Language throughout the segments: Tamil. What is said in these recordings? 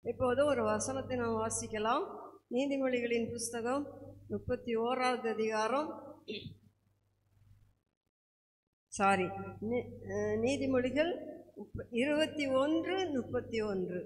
இப்போது ஒரு வசனத்தை நாம் வாசிக்கலாம் நீதிமொழிகளின் புஸ்தகம் முப்பத்தி ஓராவது அதிகாரம் சாரி நீ- அஹ், நீதிமொழிகள் முப்ப- இருபத்தி ஒன்று முப்பத்தி ஒன்று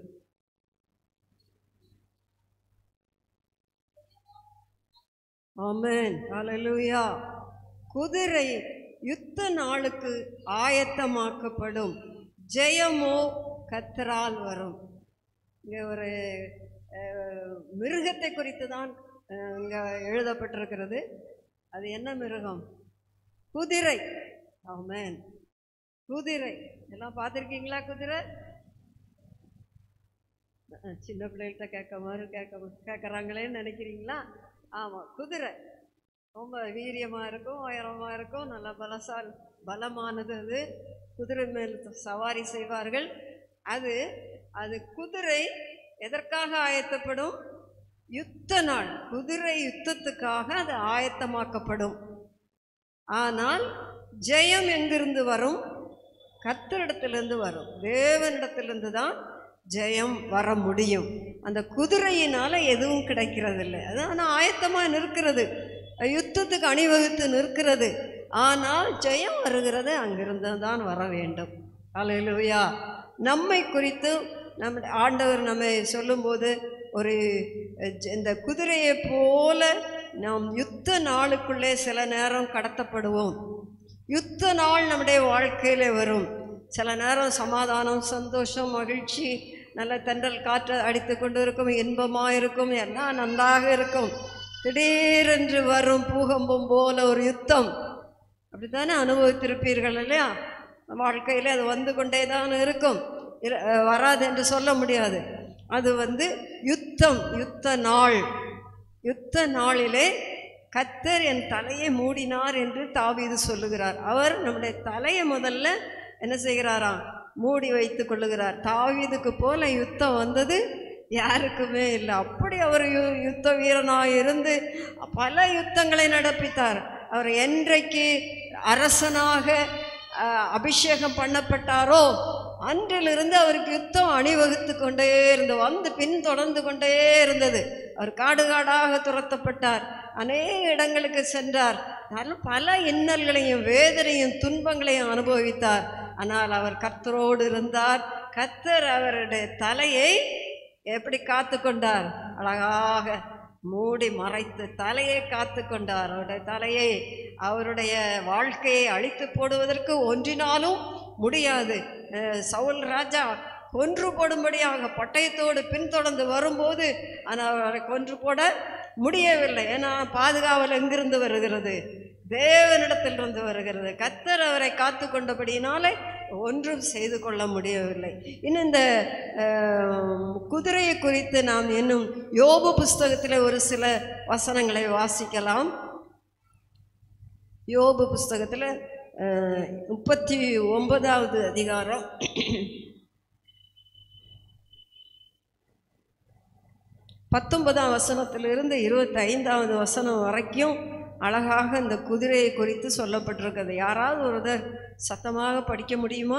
ஆமென் ஹalleluya குதிரை யுத்த நாளுக்கு ஆயத்தமாக்கப்படும் ஜெயமோ கத்தரால் வரும் இங்கே ஒரு அஹ், மிருகத்தை குறித்து தான் அஹ், இங்கே எழுதப்பட்டிருக்கிறது அது என்ன மிருகம் குதிரை ஆமென் குதிரை எல்லாம் பார்த்துருக்கீங்களா குதிரை அஹ், சின்ன பிள்ளைகள்கிட்ட கேட்க மாதிரி கேட்க கேட்குறாங்களேன்னு நினைக்கிறீங்களா ஆமாம் குதிரை ரொம்ப வீரியமாக இருக்கும் உயரமாக இருக்கும் நல்ல பலசால் பலமானது அது குதிரை மேல் சவாரி செய்வார்கள் அது அது குதிரை எதற்காக ஆயத்தப்படும் யுத்த நாள் குதிரை யுத்தத்துக்காக அது ஆயத்தமாக்கப்படும் ஆனால் ஜெயம் எங்கிருந்து வரும் கர்த்தரிடத்திலிருந்து வரும் தேவனிடத்திலிருந்து தான் ஜெயம் வர முடியும் அந்த குதிரையினால எதுவும் கிடைக்கிறதில்லை அது ஆனால் ஆயத்தமாக நிற்கிறது யுத்தத்துக்கு அணிவகுத்து நிற்கிறது ஆனால் ஜெயம் வருகிறது அங்கிருந்து தான் வர வேண்டும் அல்லேலூயா நம்மை குறித்து நம் ஆண்டவர் நம்மை சொல்லும்போது ஒரு அஹ், ஜ- இந்த குதிரையை போல நாம் யுத்த நாளுக்குள்ளே சில நேரம் கடத்தப்படுவோம் யுத்த நாள் நம்முடைய வாழ்க்கையில வரும் சில நேரம் சமாதானம் சந்தோஷம் மகிழ்ச்சி நல்ல தென்றல் காற்று அடித்து கொண்டு இருக்கும் இன்பமாக இருக்கும் எல்லாம் நன்றாக இருக்கும் திடீரென்று வரும் பூகம்பம் போல ஒரு யுத்தம் அப்படித்தானே அனுபவித்திருப்பீர்கள் இல்லையா வாழ்க்கையில் அது வந்து கொண்டே தான் இருக்கும் இரு- அஹ் வராது என்று சொல்ல முடியாது அது வந்து யுத்தம் யுத்த நாள் யுத்த நாளிலே கத்தர் என் தலையை மூடினார் என்று தாவீது சொல்லுகிறார் அவர் நம்முடைய தலையை முதல்ல என்ன செய்கிறாராம் மூடி வைத்து கொள்ளுகிறார் தாவீதுக்கு போல யுத்தம் வந்தது யாருக்குமே இல்லை அப்படி அவர் யு யுத்த வீரனாக இருந்து பல யுத்தங்களை நடப்பித்தார் அவர் என்றைக்கு அரசனாக அஹ், அபிஷேகம் பண்ணப்பட்டாரோ அன்றிலிருந்து அவருக்கு யுத்தம் அணிவகுத்து கொண்டே இருந்து வந்து பின்தொடர்ந்து கொண்டே இருந்தது அவர் காடு காடாக துரத்தப்பட்டார் அநேக இடங்களுக்கு சென்றார் நல்ல பல இன்னல்களையும் வேதனையும் துன்பங்களையும் அனுபவித்தார் ஆனால் அவர் கர்த்தரோடு இருந்தார் கர்த்தர் அவருடைய தலையை எப்படி காத்து கொண்டார் அழகாக மூடி மறைத்து தலையை காத்து கொண்டார் அவருடைய தலையை அவருடைய வாழ்க்கையை அழித்து போடுவதற்கு ஒன்றினாலும் முடியாது அஹ் சவுல் ராஜா கொன்று போடும்படியாக பட்டயத்தோடு பின்தொடர்ந்து வரும்போது ஆனால் அவரை கொன்று போட முடியவில்லை ஏன்னா பாதுகாவல் எங்கிருந்து வருகிறது தேவனிடத்திலிருந்து வருகிறது கத்தர் அவரை காத்து கொண்டபடியினாலே ஒன்றும் செய்து கொள்ள முடியவில்லை இன்னும் இந்த அஹ், குதிரையை குறித்து நாம் இன்னும் யோபு புஸ்தகத்தில் ஒரு சில வசனங்களை வாசிக்கலாம் யோபு புஸ்தகத்தில் அஹ், முப்பத்தி ஒன்பதாவது அதிகாரம் பத்தொன்பதாம் வசனத்திலிருந்து இருபத்தி ஐந்தாவது வசனம் வரைக்கும் அழகாக இந்த குதிரையை குறித்து சொல்லப்பட்டிருக்கிறது யாராவது ஒருத்தர் சத்தமாக படிக்க முடியுமா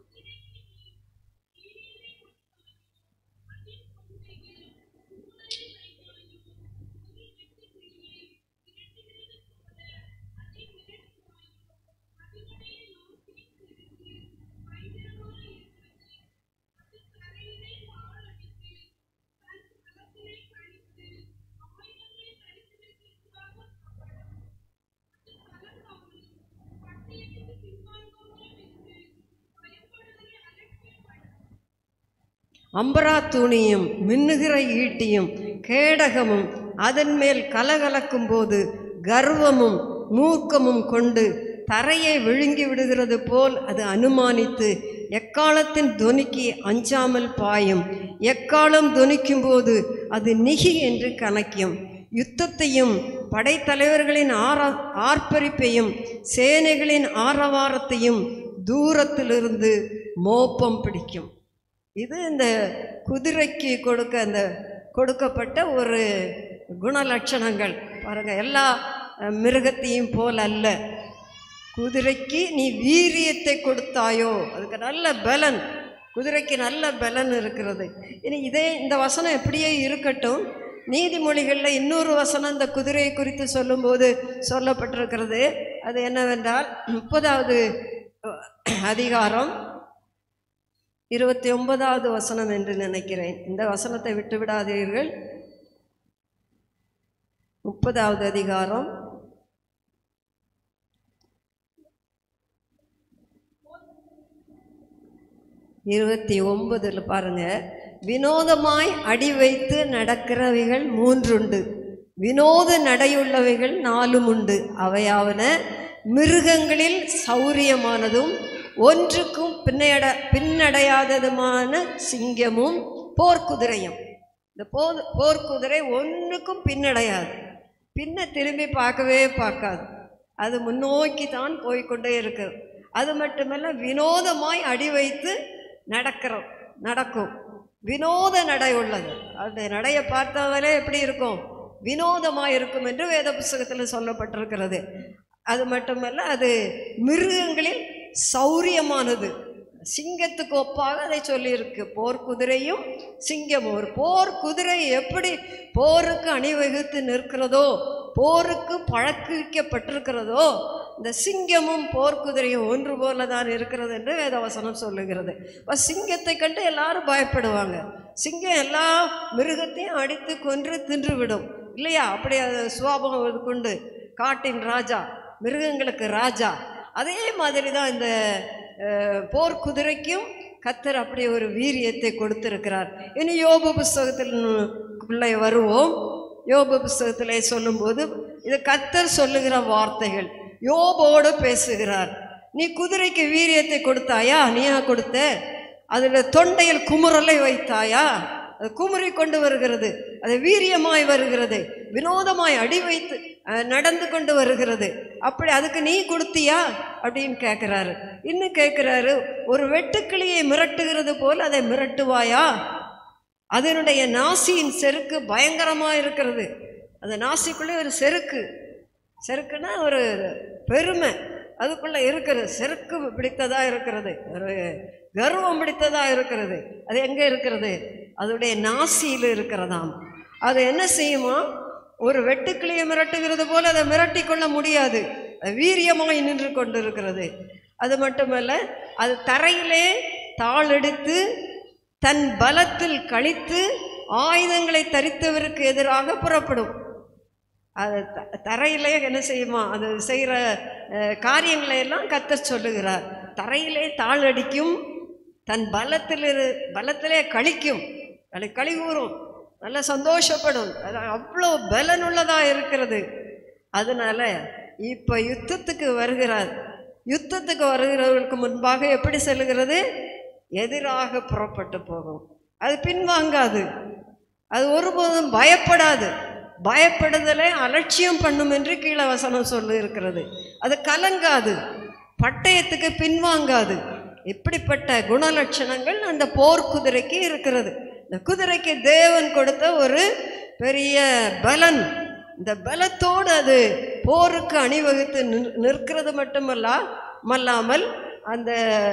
அம்பரா தூணியும் மின்னுகிற ஈட்டியும் கேடகமும் அதன் மேல் கலகலக்கும் போது கர்வமும் மூர்க்கமும் கொண்டு தரையை விழுங்கி விடுகிறது போல் அது அனுமானித்து எக்காலத்தின் தொனிக்கு அஞ்சாமல் பாயும் எக்காலம் தொனிக்கும் போது அது நிகி என்று கணக்கும் யுத்தத்தையும் படைத்தலைவர்களின் ஆரா ஆர்ப்பரிப்பையும் சேனைகளின் ஆரவாரத்தையும் தூரத்திலிருந்து மோப்பம் பிடிக்கும் இது இந்த குதிரைக்கு கொடுக்க அந்த கொடுக்கப்பட்ட ஒரு குணலட்சணங்கள் பாருங்க எல்லா அஹ், மிருகத்தையும் போல் அல்ல குதிரைக்கு நீ வீரியத்தை கொடுத்தாயோ அதுக்கு நல்ல பலன் குதிரைக்கு நல்ல பலன் இருக்கிறது இனி இதே இந்த வசனம் எப்படியே இருக்கட்டும் நீதிமொழிகளில் இன்னொரு வசனம் இந்த குதிரையை குறித்து சொல்லும்போது சொல்லப்பட்டிருக்கிறது அது என்னவென்றால் முப்பதாவது அதிகாரம் இருபத்தி ஒன்பதாவது வசனம் என்று நினைக்கிறேன் இந்த வசனத்தை விட்டு விடாதீர்கள் முப்பதாவது அதிகாரம் இருபத்தி ஒன்பதுல பாருங்க வினோதமாய் அடி வைத்து நடக்கிறவைகள் மூன்றுண்டு வினோத நடையுள்ளவைகள் நாலும் உண்டு அவையாவன மிருகங்களில் சௌரியமானதும் ஒன்றுக்கும் பின்னட பின்னடையாததுமான சிங்கமும் போர்க்குதிரையும் இந்த போர் போர்க்குதிரை ஒன்றுக்கும் பின்னடையாது பின்ன திரும்பி பார்க்கவே பார்க்காது அது முன்னோக்கி தான் போய்க்கொண்டே இருக்குது அது மட்டுமல்ல வினோதமாய் அடி வைத்து நடக்கிறோம் நடக்கும் வினோத நடை உள்ளது அந்த நடையை பார்த்தாலே எப்படி இருக்கும் வினோதமாக இருக்கும் என்று வேத புஸ்தகத்தில் சொல்லப்பட்டிருக்கிறது அது மட்டுமல்ல அது மிருகங்களில் சௌரியமானது சிங்கத்துக்கு ஒப்பாக அதை சொல்லியிருக்கு போர் குதிரையும் சிங்கமும் ஒரு போர் குதிரை எப்படி போருக்கு அணிவகுத்து நிற்கிறதோ போருக்கு பழக்கிக்கப்பட்டிருக்கிறதோ இந்த சிங்கமும் போர்க்குதிரையும் ஒன்று போல தான் இருக்கிறது என்று வேதவசனம் சொல்லுகிறது இப்போ சிங்கத்தை கண்டு எல்லாரும் பயப்படுவாங்க சிங்கம் எல்லா மிருகத்தையும் அடித்து கொன்று தின்றுவிடும் இல்லையா அப்படி அது சுவாபம் இது கொண்டு காட்டின் ராஜா மிருகங்களுக்கு ராஜா அதே மாதிரி தான் இந்த அஹ், போர்க்குதிரைக்கும் கத்தர் அப்படி ஒரு வீரியத்தை கொடுத்திருக்கிறார் இனி யோபு புஸ்தகத்திற்குள்ளே வருவோம் யோபு புஸ்தகத்திலே சொல்லும்போது இது கத்தர் சொல்லுகிற வார்த்தைகள் யோபோடு பேசுகிறார் நீ குதிரைக்கு வீரியத்தை கொடுத்தாயா நீயா கொடுத்த அதில் தொண்டையில் குமுறலை வைத்தாயா அது குமுறி கொண்டு வருகிறது அது வீரியமாய் வருகிறது வினோதமாய் அடி வைத்து அஹ், நடந்து கொண்டு வருகிறது அப்படி அதுக்கு நீ கொடுத்தியா அப்படின்னு கேட்குறாரு இன்னும் கேட்குறாரு ஒரு வெட்டுக்கிளியை மிரட்டுகிறது போல் அதை மிரட்டுவாயா அதனுடைய நாசியின் செருக்கு பயங்கரமாக இருக்கிறது அந்த நாசிக்குள்ளே ஒரு செருக்கு செருக்குன்னா ஒரு பெருமை அதுக்குள்ளே இருக்கிறது செருக்கு பிடித்ததா இருக்கிறது ஒரு கர்வம் பிடித்ததா இருக்கிறது அது எங்கே இருக்கிறது அதோடைய நாசியில் இருக்கிறதாம் அது என்ன செய்யுமா ஒரு வெட்டுக்கிளியை மிரட்டுகிறது போல அதை மிரட்டி கொள்ள முடியாது அது வீரியமாய் நின்று கொண்டிருக்கிறது அது மட்டுமல்ல அது தரையிலே தாளெடுத்து தன் பலத்தில் கழித்து ஆயுதங்களை தரித்தவருக்கு எதிராக புறப்படும் அது த தரையிலே என்ன செய்யுமா அது செய்கிற காரியங்களை எல்லாம் கத்தர் சொல்லுகிறார் தரையிலே தாளடிக்கும் தன் பலத்தில் இரு பலத்திலே கழிக்கும் அதை கழிவுறும் நல்லா சந்தோஷப்படும் அது அவ்வளோ பலனுள்ளதாக இருக்கிறது அதனால இப்போ யுத்தத்துக்கு வருகிறார் யுத்தத்துக்கு வருகிறவர்களுக்கு முன்பாக எப்படி செல்லுகிறது எதிராக புறப்பட்டு போகும் அது பின்வாங்காது அது ஒருபோதும் பயப்படாது பயப்படுதலை அலட்சியம் பண்ணும் என்று கீழே வசனம் சொல்லி இருக்கிறது அது கலங்காது பட்டயத்துக்கு பின்வாங்காது இப்படிப்பட்ட குணலட்சணங்கள் அந்த போர் குதிரைக்கு இருக்கிறது இந்த குதிரைக்கு தேவன் கொடுத்த ஒரு பெரிய பலன் இந்த பலத்தோடு அது போருக்கு அணிவகுத்து நிற்- நிற்கிறது மட்டுமல்ல மல்லாமல் அந்த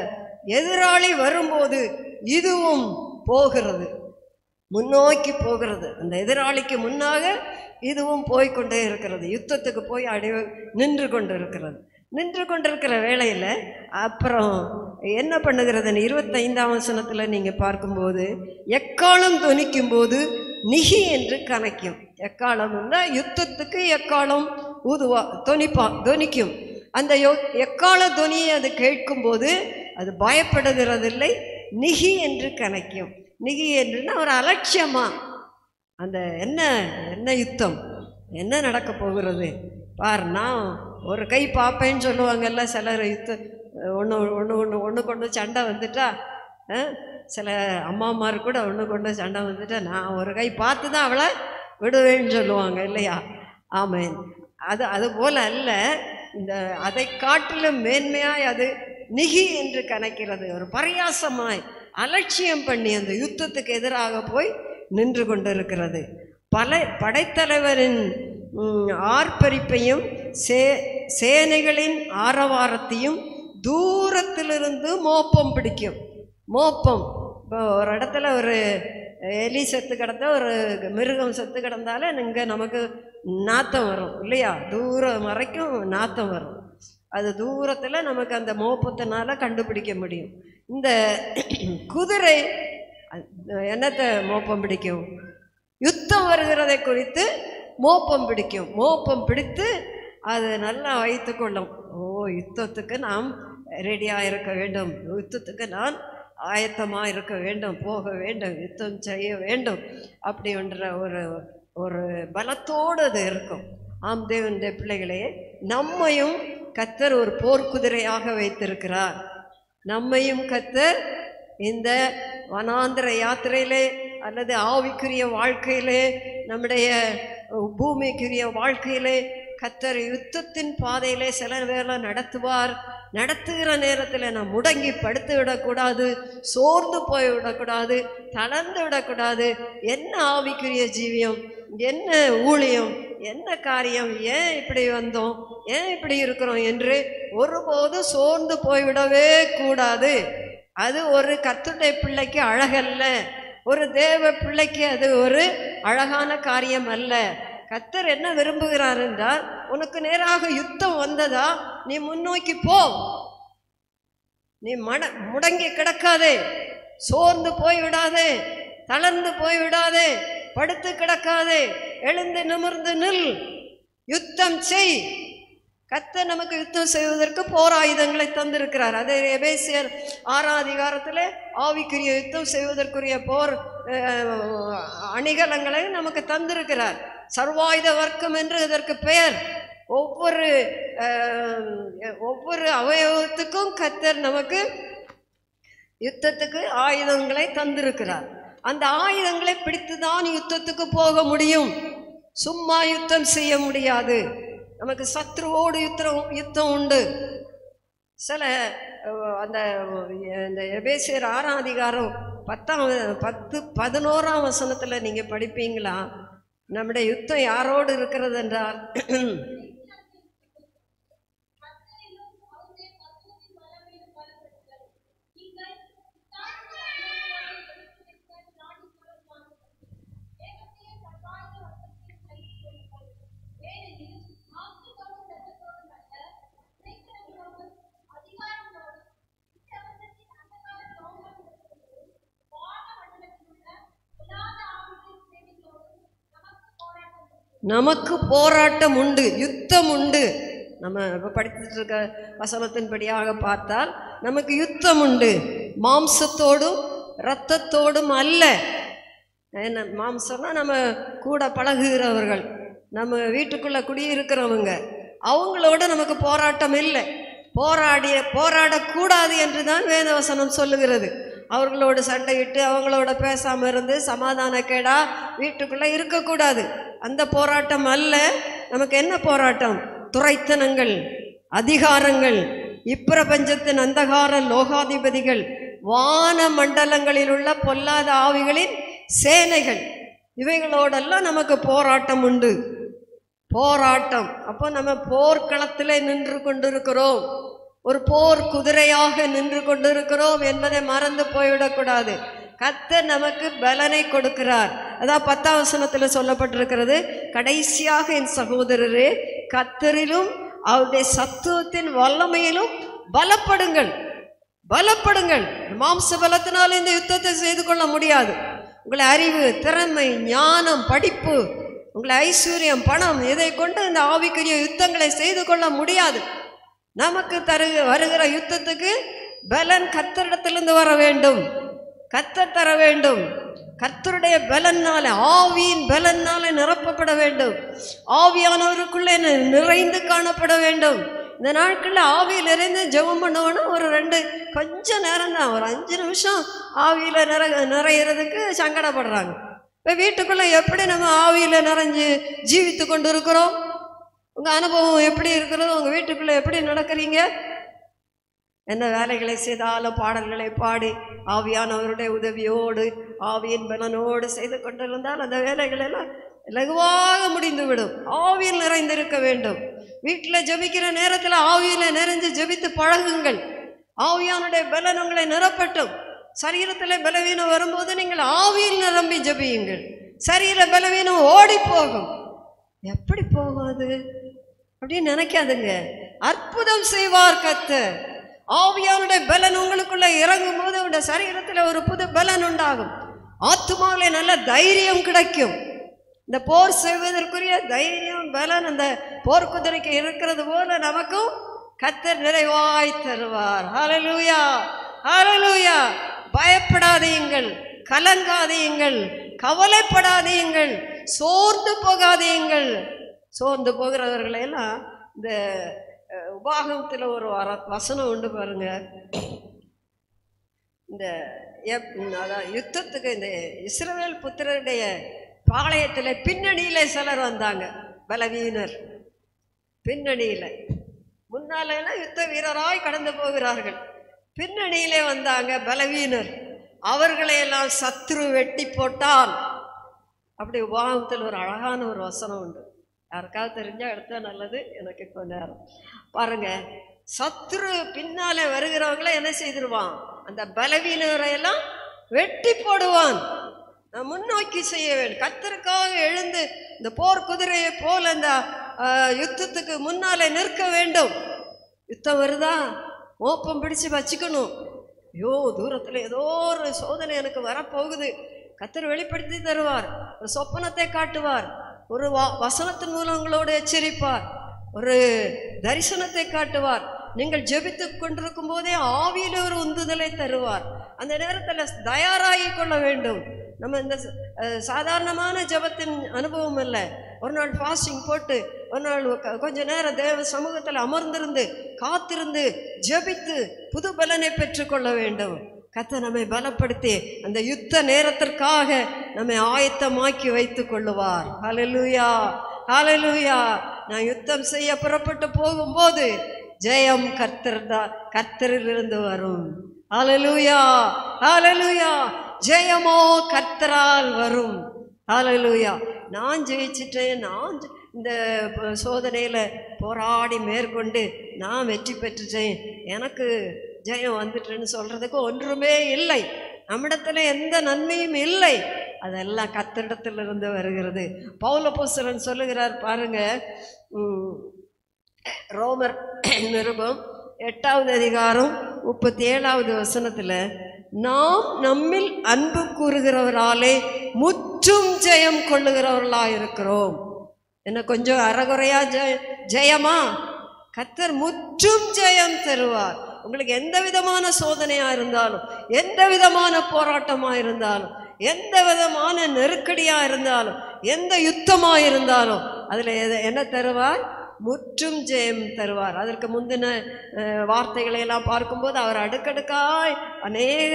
எதிராளி வரும்போது இதுவும் போகிறது முன்னோக்கி போகிறது அந்த எதிராளிக்கு முன்னாக இதுவும் போய்க்கொண்டே இருக்கிறது யுத்தத்துக்கு போய் அடி நின்று கொண்டு இருக்கிறது நின்று கொண்டிருக்கிற வேளையில் அப்புறம் என்ன பண்ணுகிறதுன்னு இருபத்தைந்தாம் வசனத்தில் நீங்கள் பார்க்கும்போது எக்காலம் தொனிக்கும் போது நிகி என்று கணக்கும் எக்காலம் யுத்தத்துக்கு எக்காலம் ஊதுவா தொனிப்பா தொனிக்கும் அந்த யொ- எக்கால தொனியை அது கேட்கும்போது அது பயப்படுகிறதில்லை நிகி என்று கணக்கும் நிகி என்றுன்னா ஒரு அலட்சியமா அந்த என்ன என்ன யுத்தம் என்ன நடக்க போகிறது பார் நான் ஒரு கை பார்ப்பேன்னு சொல்லுவாங்கல்ல சிலர் யுத்தம் ஒன்று ஒன்று ஒன்று ஒன்று கொண்டு சண்டை வந்துட்டா அஹ், சில அம்மாமார் கூட ஒன்று கொண்டு சண்டை வந்துட்டா நான் ஒரு கை பார்த்து தான் அவளை விடுவேன்னு சொல்லுவாங்க இல்லையா ஆமேன் அது அது போல அல்ல இந்த அதை காட்டிலும் மேன்மையாய் அது நிகி என்று கணக்கிறது ஒரு பரியாசமாய் அலட்சியம் பண்ணி அந்த யுத்தத்துக்கு எதிராக போய் நின்று கொண்டிருக்கிறது பல படைத்தலைவரின் ம், ஆர்ப்பரிப்பையும் சே சேனைகளின் ஆரவாரத்தையும் தூரத்திலிருந்து மோப்பம் பிடிக்கும் மோப்பம் இப்போ ஒரு இடத்துல ஒரு எலி செத்து கிடந்தா ஒரு மிருகம் செத்து கிடந்தாலே இங்கே நமக்கு நாத்தம் வரும் இல்லையா தூரம் வரைக்கும் நாத்தம் வரும் அது தூரத்தில் நமக்கு அந்த மோப்பத்தினால கண்டுபிடிக்க முடியும் இந்த குதிரை அது என்னத்தை மோப்பம் பிடிக்கும் யுத்தம் வருகிறதை குறித்து மோப்பம் பிடிக்கும் மோப்பம் பிடித்து அது நல்லா வைத்துக்கொள்ளும் ஓ யுத்தத்துக்கு நாம் ரெடியாக இருக்க வேண்டும் யுத்தத்துக்கு நான் ஆயத்தமாக இருக்க வேண்டும் போக வேண்டும் யுத்தம் செய்ய வேண்டும் அப்படின்ற ஒரு ஒரு பலத்தோடு அது இருக்கும் ஆம் தேவனுடைய பிள்ளைகளே நம்மையும் கத்தர் ஒரு போர்க்குதிரையாக வைத்திருக்கிறார் நம்மையும் கத்தர் இந்த வனாந்திர யாத்திரையிலே அல்லது ஆவிக்குரிய வாழ்க்கையிலே நம்முடைய பூமிக்குரிய வாழ்க்கையிலே கத்தர் யுத்தத்தின் பாதையிலே சில வேலை நடத்துவார் நடத்துகிற நேரத்தில் நாம் முடங்கி படுத்து விடக்கூடாது சோர்ந்து போய் விடக்கூடாது தளர்ந்து விடக்கூடாது என்ன ஆவிக்குரிய ஜீவியம் என்ன ஊழியம் என்ன காரியம் ஏன் இப்படி வந்தோம் ஏன் இப்படி இருக்கிறோம் என்று ஒருபோதும் சோர்ந்து போய்விடவே கூடாது அது ஒரு கத்துடைய பிள்ளைக்கு அழகல்ல ஒரு தேவ பிள்ளைக்கு அது ஒரு அழகான காரியம் அல்ல கத்தர் என்ன விரும்புகிறார் என்றால் உனக்கு நேராக யுத்தம் வந்ததா நீ முன்னோக்கி போ நீ மட முடங்கி கிடக்காதே சோர்ந்து போய் விடாதே தளர்ந்து போய் விடாதே படுத்து கிடக்காதே எழுந்து நிமிர்ந்து நில் யுத்தம் செய் கத்த நமக்கு யுத்தம் செய்வதற்கு போர் ஆயுதங்களை தந்திருக்கிறார் அதே எபேசியர் ஆறாம் அதிகாரத்தில் ஆவிக்குரிய யுத்தம் செய்வதற்குரிய போர் அஹ், அணிகலங்களை நமக்கு தந்திருக்கிறார் சர்வாயுத வர்க்கம் என்று இதற்கு பெயர் ஒவ்வொரு அஹ், ஒவ்வொரு அவயவத்துக்கும் கத்தர் நமக்கு யுத்தத்துக்கு ஆயுதங்களை தந்திருக்கிறார் அந்த ஆயுதங்களை பிடித்துதான் யுத்தத்துக்கு போக முடியும் சும்மா யுத்தம் செய்ய முடியாது நமக்கு சத்ருவோடு யுத்தம் யுத்தம் உண்டு சில அஹ், அந்த இந்த எபேசியர் ஆறாம் அதிகாரம் பத்தாம் பத்து பதினோராம் வசனத்தில் நீங்கள் படிப்பீங்களா நம்முடைய யுத்தம் யாரோடு இருக்கிறது என்றால் நமக்கு போராட்டம் உண்டு யுத்தம் உண்டு நம்ம இப்போ படித்துட்டு இருக்க வசனத்தின்படியாக பார்த்தால் நமக்கு யுத்தம் உண்டு மாம்சத்தோடும் இரத்தத்தோடும் அல்ல என்ன மாம்சம்னா நம்ம கூட பழகுகிறவர்கள் நம்ம வீட்டுக்குள்ளே குடியிருக்கிறவங்க அவங்களோட நமக்கு போராட்டம் இல்லை போராடிய போராடக்கூடாது என்று தான் வேதவசனம் சொல்லுகிறது அவர்களோடு சண்டையிட்டு அவங்களோட பேசாமல் இருந்து சமாதான கேடா வீட்டுக்குள்ளே இருக்கக்கூடாது அந்த போராட்டம் அல்ல நமக்கு என்ன போராட்டம் துரைத்தனங்கள் அதிகாரங்கள் இப்பிரபஞ்சத்தின் அந்தகார லோகாதிபதிகள் வான மண்டலங்களில் உள்ள பொல்லாத ஆவிகளின் சேனைகள் இவைகளோடெல்லாம் நமக்கு போராட்டம் உண்டு போராட்டம் அப்போ நம்ம போர்க்களத்தில் நின்று கொண்டிருக்கிறோம் ஒரு போர் குதிரையாக நின்று கொண்டிருக்கிறோம் என்பதை மறந்து போய்விடக்கூடாது கத்தர் நமக்கு பலனை கொடுக்கிறார் அதான் பத்தாம் வசனத்தில் சொல்லப்பட்டிருக்கிறது கடைசியாக என் சகோதரரே கத்தரிலும் அவருடைய சத்துவத்தின் வல்லமையிலும் பலப்படுங்கள் பலப்படுங்கள் மாம்ச பலத்தினால் இந்த யுத்தத்தை செய்து கொள்ள முடியாது உங்களை அறிவு திறமை ஞானம் படிப்பு உங்களை ஐஸ்வர்யம் பணம் இதை கொண்டு இந்த ஆவிக்குரிய யுத்தங்களை செய்து கொள்ள முடியாது நமக்கு தரு வருகிற யுத்தத்துக்கு பலன் கத்தரிடத்திலிருந்து வர வேண்டும் கத்தர் தர வேண்டும் கர்த்தருடைய பலனால ஆவியின் பலனால நிரப்பப்பட வேண்டும் ஆவியானவருக்குள்ளே நி- நிறைந்து காணப்பட வேண்டும் இந்த நாட்களில் ஆவியில் நிறைந்து ஜெபம் பண்ணுவோன்னா ஒரு ரெண்டு கொஞ்ச நேரம் தான் ஒரு அஞ்சு நிமிஷம் ஆவியில் நிற நிறையிறதுக்கு சங்கடப்படுறாங்க இப்போ வீட்டுக்குள்ளே எப்படி நம்ம ஆவியில் நிறைஞ்சு ஜீவித்து கொண்டு இருக்கிறோம் உங்கள் அனுபவம் எப்படி இருக்கிறது உங்கள் வீட்டுக்குள்ளே எப்படி நடக்கிறீங்க என்ன வேலைகளை செய்தாலும் பாடல்களை பாடி ஆவியானவருடைய உதவியோடு ஆவியின் பலனோடு செய்து கொண்டிருந்தால் அந்த வேலைகள் எல்லாம் லகுவாக முடிந்துவிடும் ஆவியில் நிறைந்திருக்க வேண்டும் வீட்டில் ஜெபிக்கிற நேரத்தில் ஆவியில் நிறைஞ்சு ஜெபித்து பழகுங்கள் ஆவியானுடைய பலன் உங்களை நிரப்பட்டும் சரீரத்தில் பலவீனம் வரும்போது நீங்கள் ஆவியில் நிரம்பி ஜெபியுங்கள் சரீர பலவீனம் ஓடி போகும் எப்படி போகும் அது அப்படின்னு நினைக்காதுங்க அற்புதம் செய்வார் கத்தர் ஆவியானுடைய பலன் உங்களுக்குள்ள இறங்கும் போது உங்களுடைய சரீரத்தில் ஒரு புது பலன் உண்டாகும் ஆத்துமாவிலே நல்ல தைரியம் கிடைக்கும் இந்த போர் செய்வதற்குரிய தைரியம் பலன் அந்த போர் குதிரைக்கு இருக்கிறது போல நமக்கும் கத்தர் நிறைவாய் தருவார் ஹalleluya ஹalleluya பயப்படாதீங்கள் கலங்காதீங்கள் கவலைப்படாதீங்கள் சோர்ந்து போகாதீங்கள் சோர்ந்து போகிறவர்களை எல்லாம் இந்த அஹ், உபாகமத்தில் ஒரு வர வசனம் உண்டு பாருங்க இந்த எப் அதான் யுத்தத்துக்கு இந்த இஸ்ரவேல் புத்திரருடைய பாளையத்தில் பின்னணியில சிலர் வந்தாங்க பலவீனர் பின்னணியில் முன்னாலெல்லாம் யுத்த வீரராய் கடந்து போகிறார்கள் பின்னணியிலே வந்தாங்க பலவீனர் அவர்களை எல்லாம் சத்ரு வெட்டி போட்டான் அப்படி உபாகத்தில் ஒரு அழகான ஒரு வசனம் உண்டு யாருக்காவது தெரிஞ்சால் எடுத்தா நல்லது எனக்கு கொஞ்ச நேரம் பாருங்க சத்ரு பின்னாலே வருகிறவங்கள என்ன செய்திருவான் அந்த பலவீனரை எல்லாம் வெட்டி போடுவான் நான் முன்னோக்கி செய்ய வேண்டும் கத்தருக்காக எழுந்து இந்த போர் குதிரையை போல இந்த ஆஹ், யுத்தத்துக்கு முன்னாலே நிற்க வேண்டும் யுத்தம் வருதா மோப்பம் பிடிச்சு வச்சுக்கணும் ஐயோ தூரத்தில் ஏதோ ஒரு சோதனை எனக்கு வரப்போகுது கத்தர் வெளிப்படுத்தி தருவார் ஒரு சொப்பனத்தை காட்டுவார் ஒரு வா வசனத்தின் மூலம் உங்களோடு எச்சரிப்பார் ஒரு தரிசனத்தை காட்டுவார் நீங்கள் ஜெபித்து கொண்டிருக்கும் போதே ஆவியில ஒரு உந்துதலை தருவார் அந்த நேரத்தில் தயாராகி கொள்ள வேண்டும் நம்ம இந்த ச- அஹ், சாதாரணமான ஜெபத்தின் அனுபவம் இல்லை ஒரு நாள் ஃபாஸ்டிங் போட்டு ஒரு நாள் க- கொஞ்ச நேரம் தேவ சமூகத்தில் அமர்ந்திருந்து காத்திருந்து ஜெபித்து புது பலனை பெற்றுக்கொள்ள வேண்டும் கத்த நம்மை பலப்படுத்தி அந்த யுத்த நேரத்திற்காக நம்மை ஆயத்தமாக்கி வைத்துக் கொள்ளுவார் ஹalleluya ஹalleluya நான் யுத்தம் செய்ய புறப்பட்டு போகும்போது ஜெயம் கர்த்தர் தான் கர்த்தரிலிருந்து வரும் ஹalleluya ஹalleluya ஜெயமோ கர்த்தரால் வரும் ஹalleluya நான் ஜெயிச்சிட்டேன் நான் ஜெ- இந்த ப- சோதனையில போராடி மேற்கொண்டு நான் வெற்றி பெற்றுட்டேன் எனக்கு ஜெயம் வந்துட்டுன்னு சொல்றதுக்கு ஒன்றுமே இல்லை நம்மிடத்துல எந்த நன்மையும் இல்லை அதெல்லாம் கத்திரிடத்திலிருந்து வருகிறது பௌலபோஸ்தலன் சொல்லுகிறார் பாருங்க உம், ரோமர் நிருபம் எட்டாவது அதிகாரம் முப்பத்தி ஏழாவது வசனத்துல நாம் நம்மில் அன்பு கூறுகிறவராலே முற்றும் ஜெயம் கொள்ளுகிறவர்களாக இருக்கிறோம் என்ன கொஞ்சம் அறகுறையா ஜெய ஜெயமா கத்தர் முற்றும் ஜெயம் தருவார் உங்களுக்கு எந்த விதமான சோதனையா இருந்தாலும் எந்த விதமான போராட்டமா இருந்தாலும் எந்த விதமான நெருக்கடியா இருந்தாலும் எந்த யுத்தமா இருந்தாலும் அதுல எத- என்ன தருவார் முற்றும் ஜெயம் தருவார் அதற்கு முந்தின அஹ், வார்த்தைகளை எல்லாம் பார்க்கும்போது அவர் அடுக்கடுக்காய் அநேக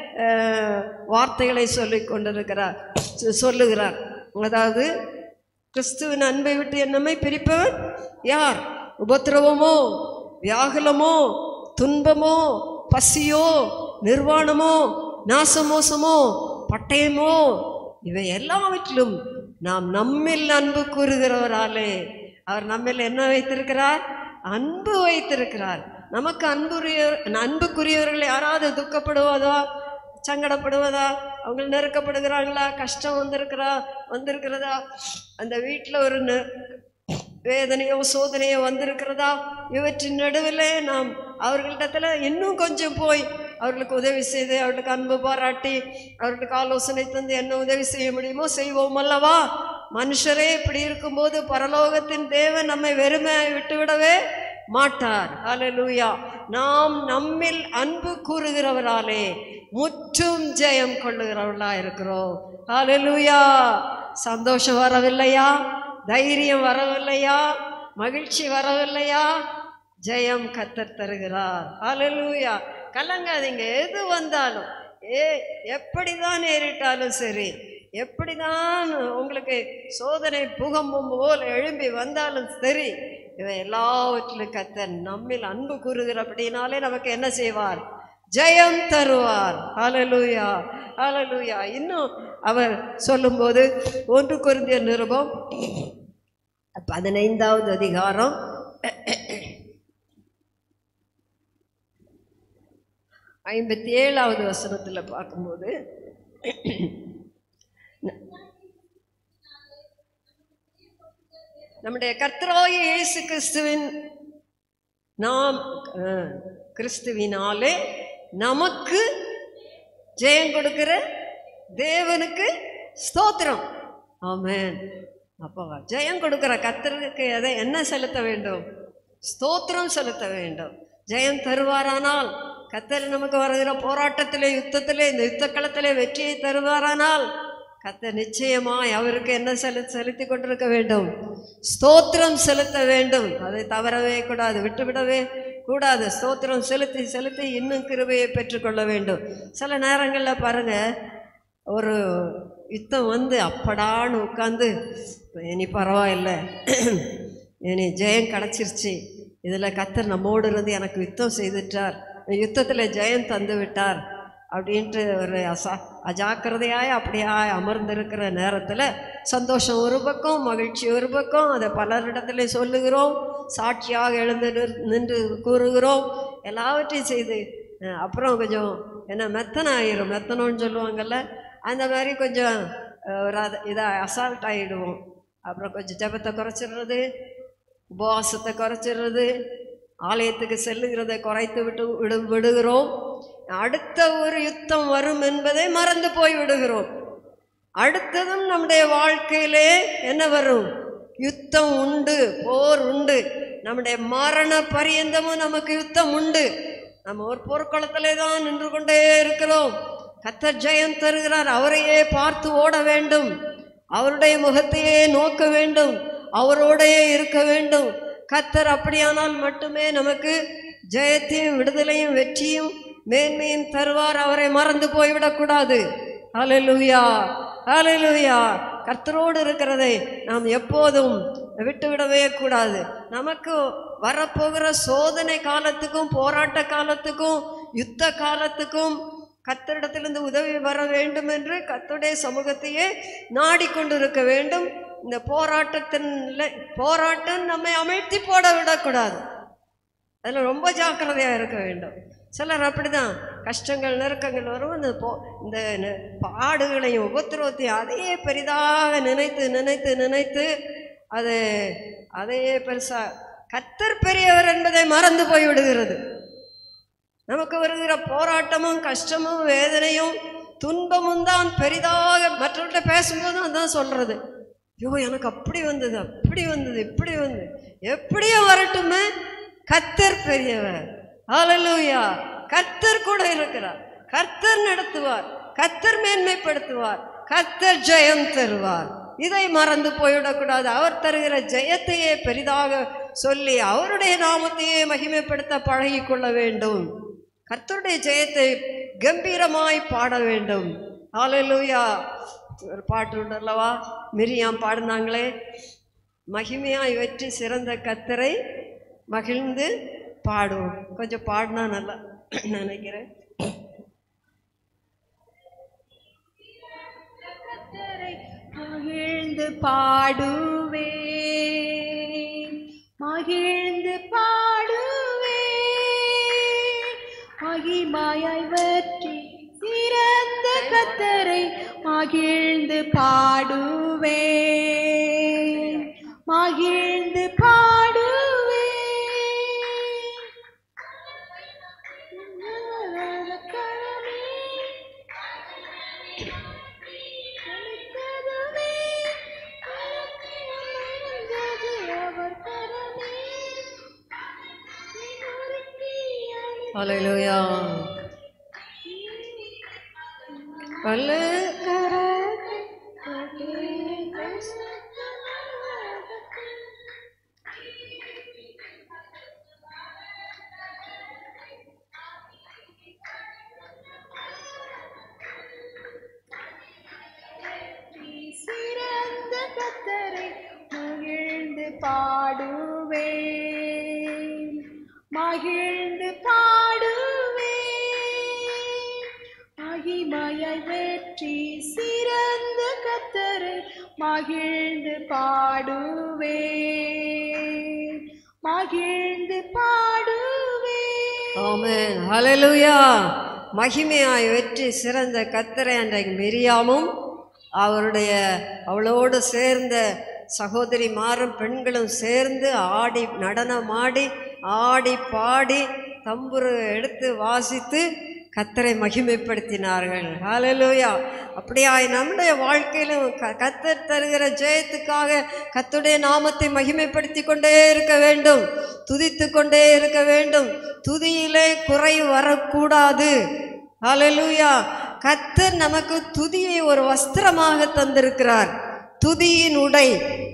அஹ், வார்த்தைகளை சொல்லிக் கொண்டிருக்கிறார் சொ- சொல்லுகிறார் அதாவது கிறிஸ்துவின் அன்பை விட்டு என்னமை பிரிப்பவன் யார் உபத்திரவமோ வியாகுலமோ துன்பமோ பசியோ நிர்வாணமோ நாசமோசமோ பட்டயமோ இவை எல்லாவற்றிலும் நாம் நம்மில் அன்பு கூறுகிறவராலே அவர் நம்மில் என்ன வைத்திருக்கிறார் அன்பு வைத்திருக்கிறார் நமக்கு அன்புரிய அன்புக்குரியவர்கள் யாராவது துக்கப்படுவதா சங்கடப்படுவதா அவங்க நெருக்கப்படுகிறாங்களா கஷ்டம் வந்திருக்கிறா வந்திருக்கிறதா அந்த வீட்டில் ஒரு நெ- வேதனையோ சோதனையோ வந்திருக்கிறதா இவற்றின் நடுவில் நாம் அவர்களிடத்துல இன்னும் கொஞ்சம் போய் அவர்களுக்கு உதவி செய்து அவர்களுக்கு அன்பு பாராட்டி அவர்களுக்கு ஆலோசனை தந்து என்ன உதவி செய்ய முடியுமோ செய்வோம் அல்லவா மனுஷரே இப்படி இருக்கும்போது பரலோகத்தின் தேவன் நம்மை வெறுமை விட்டுவிடவே மாட்டார் ஹalleluya நாம் நம்மில் அன்பு கூறுகிறவராலே முற்றும் ஜெயம் கொள்ளுகிறவர்களா இருக்கிறோம் ஹalleluya சந்தோஷம் வரவில்லையா தைரியம் வரவில்லையா மகிழ்ச்சி வரவில்லையா ஜெயம் கத்தர் தருகிறார் ஹalleluya கலங்காதீங்க எது வந்தாலும் ஏ எப்படிதான் நேரிட்டாலும் சரி எப்படிதான் உங்களுக்கு சோதனை புகம்பும் போல் எழும்பி வந்தாலும் சரி இவை எல்லாவற்றிலும் கத்தர் நம்மில் அன்பு கூறுகிறபடினாலே நமக்கு என்ன செய்வார் ஜெயம் தருவார் ஹalleluya ஹalleluya இன்னும் அவர் சொல்லும்போது ஒன்று குருந்திய நிருபம் பதினைந்தாவது அதிகாரம் ஐம்பத்தி ஏழாவது வசனத்தில் பார்க்கும்போது நம்முடைய கர்த்தராகிய இயேசு கிறிஸ்துவின் நாம் அஹ், கிறிஸ்துவினாலே நமக்கு ஜெயம் கொடுக்கிற தேவனுக்கு ஸ்தோத்திரம் ஆமென் அப்போ ஜெயம் கொடுக்கிற கர்த்தருக்கு எதை என்ன செலுத்த வேண்டும் ஸ்தோத்திரம் செலுத்த வேண்டும் ஜெயம் தருவாரானால் கத்தர் நமக்கு வருகிற போராட்டத்திலே யுத்தத்திலே இந்த யுத்த களத்திலே வெற்றியை தருவாரானால் கத்தர் நிச்சயமாய் அவருக்கு என்ன செலு செலுத்தி கொண்டிருக்க வேண்டும் ஸ்தோத்திரம் செலுத்த வேண்டும் அதை தவறவே கூடாது விட்டுவிடவே கூடாது ஸ்தோத்திரம் செலுத்தி செலுத்தி இன்னும் கிருபையை பெற்றுக்கொள்ள வேண்டும் சில நேரங்களில் பாருங்க ஒரு யுத்தம் வந்து அப்படான்னு உட்காந்து இனி பரவாயில்ல இனி ஜெயம் கிடச்சிருச்சு இதில் கத்தர் நம்மோடு இருந்து எனக்கு யுத்தம் செய்துட்டார் யுத்தத்தில் ஜெயம் தந்து விட்டார் அப்படின்ட்டு ஒரு அசா அஜாக்கிரதையாய் அப்படியாய் அமர்ந்திருக்கிற நேரத்தில் சந்தோஷம் ஒரு பக்கம் மகிழ்ச்சி ஒரு பக்கம் அதை பலரிடத்துல சொல்லுகிறோம் சாட்சியாக எழுந்து நிற்- நின்று கூறுகிறோம் எல்லாவற்றையும் செய்து அஹ், அப்புறம் கொஞ்சம் என்ன மெத்தனை ஆயிரும் மெத்தனோன்னு சொல்லுவாங்கல்ல அந்த மாதிரி கொஞ்சம் அஹ், ஒரு அதை இதாக அசால்ட் ஆகிடுவோம் அப்புறம் கொஞ்சம் ஜெபத்தை குறைச்சிடுறது உபவாசத்தை குறைச்சிடுறது ஆலயத்துக்கு செல்லுகிறதை குறைத்து விட்டு விடு விடுகிறோம் அடுத்த ஒரு யுத்தம் வரும் என்பதை மறந்து போய் விடுகிறோம் அடுத்ததும் நம்முடைய வாழ்க்கையிலே என்ன வரும் யுத்தம் உண்டு போர் உண்டு நம்முடைய மரண பரியந்தமும் நமக்கு யுத்தம் உண்டு நம்ம ஒரு போர்க்களத்திலே தான் நின்று கொண்டே இருக்கிறோம் கத்தர் ஜெயம் தருகிறார் அவரையே பார்த்து ஓட வேண்டும் அவருடைய முகத்தையே நோக்க வேண்டும் அவரோடையே இருக்க வேண்டும் கத்தர் அப்படியானால் மட்டுமே நமக்கு ஜெயத்தையும் விடுதலையும் வெற்றியும் மேன்மையும் தருவார் அவரை மறந்து போய்விடக்கூடாது ஹalleluya ஹalleluya கர்த்தரோடு இருக்கிறதை நாம் எப்போதும் விட்டுவிடவே கூடாது நமக்கு வரப்போகிற சோதனை காலத்துக்கும் போராட்ட காலத்துக்கும் யுத்த காலத்துக்கும் கத்தரிடத்திலிருந்து உதவி வர வேண்டும் என்று கர்த்தருடைய சமூகத்தையே நாடிக்கொண்டிருக்க வேண்டும் இந்த போராட்டத்தின் போராட்டம் நம்மை அமிழ்த்தி போட விடக்கூடாது அதில் ரொம்ப ஜாக்கிரதையாக இருக்க வேண்டும் சிலர் அப்படிதான் கஷ்டங்கள் நெருக்கங்கள் வரும் இந்த போ இந்த நெ- பாடுகளையும் உபத்திரவத்தையும் அதையே பெரிதாக நினைத்து நினைத்து நினைத்து அது அதையே பெருசா கத்தர் பெரியவர் என்பதை மறந்து போய் விடுகிறது நமக்கு வருகிற போராட்டமும் கஷ்டமும் வேதனையும் துன்பமும் தான் பெரிதாக மற்றவர்கிட்ட பேசும்போது அதான் சொல்றது ஐயோ எனக்கு அப்படி வந்தது அப்படி வந்தது இப்படி வந்தது எப்படியோ வரட்டுமே கத்தர் பெரியவர் ஹalleluya கர்த்தர் கூட இருக்கிறார் கர்த்தர் நடத்துவார் கர்த்தர் மேன்மைப்படுத்துவார் கர்த்தர் ஜெயம் தருவார் இதை மறந்து போய்விடக்கூடாது அவர் தருகிற ஜெயத்தையே பெரிதாக சொல்லி அவருடைய நாமத்தையே மகிமைப்படுத்த பழகிக் கொள்ள வேண்டும் கர்த்தருடைய ஜெயத்தை கம்பீரமாய் பாட வேண்டும் ஹalleluya ஒரு பாட்டு உண்டு அல்லவா மிரியாம் பாடினாங்களே மகிமையாய் வெற்றி சிறந்த கத்தரை மகிழ்ந்து பாடுவோம் கொஞ்சம் பாடினா நல்லா நினைக்கிறேன் கர்த்தரை மகிழ்ந்து பாடுவே மகிழ்ந்து பாடுவே மகிமாயாய் வெற்றி சிறந்த கத்தரை மகிழ்ந்து பாடுவே மகிழ்ந்து பாடுவே ஹalleluya பல்லு சிறந்த கத்தரை மகிழ்ந்து பாடுவே மகிழ்ந்து பாடுவே மகிமையாய் வெற்றி சிறந்த கத்தரை மகிழ்ந்து பாடுவே மகிழ்ந்து பாடுவே ஆமென் ஹalleluya மகிமையாய் வெற்றி சிறந்த கத்தரை அன்றைக்கு மிரியாமும் அவருடைய அவளோடு சேர்ந்த சகோதரி மாறும் பெண்களும் சேர்ந்து ஆடி நடனமாடி ஆடி பாடி தம்புரு எடுத்து வாசித்து கத்தரை மகிமைப்படுத்தினார்கள் ஹalleluya அப்படியாய் நம்முடைய வாழ்க்கையிலும் க கத்தர் தருகிற ஜெயத்துக்காக கத்துடைய நாமத்தை மகிமைப்படுத்தி கொண்டே இருக்க வேண்டும் துதித்து கொண்டே இருக்க வேண்டும் துதியிலே குறை வரக்கூடாது ஹalleluya கத்தர் நமக்கு துதியை ஒரு வஸ்திரமாக தந்திருக்கிறார் துதியின் உடை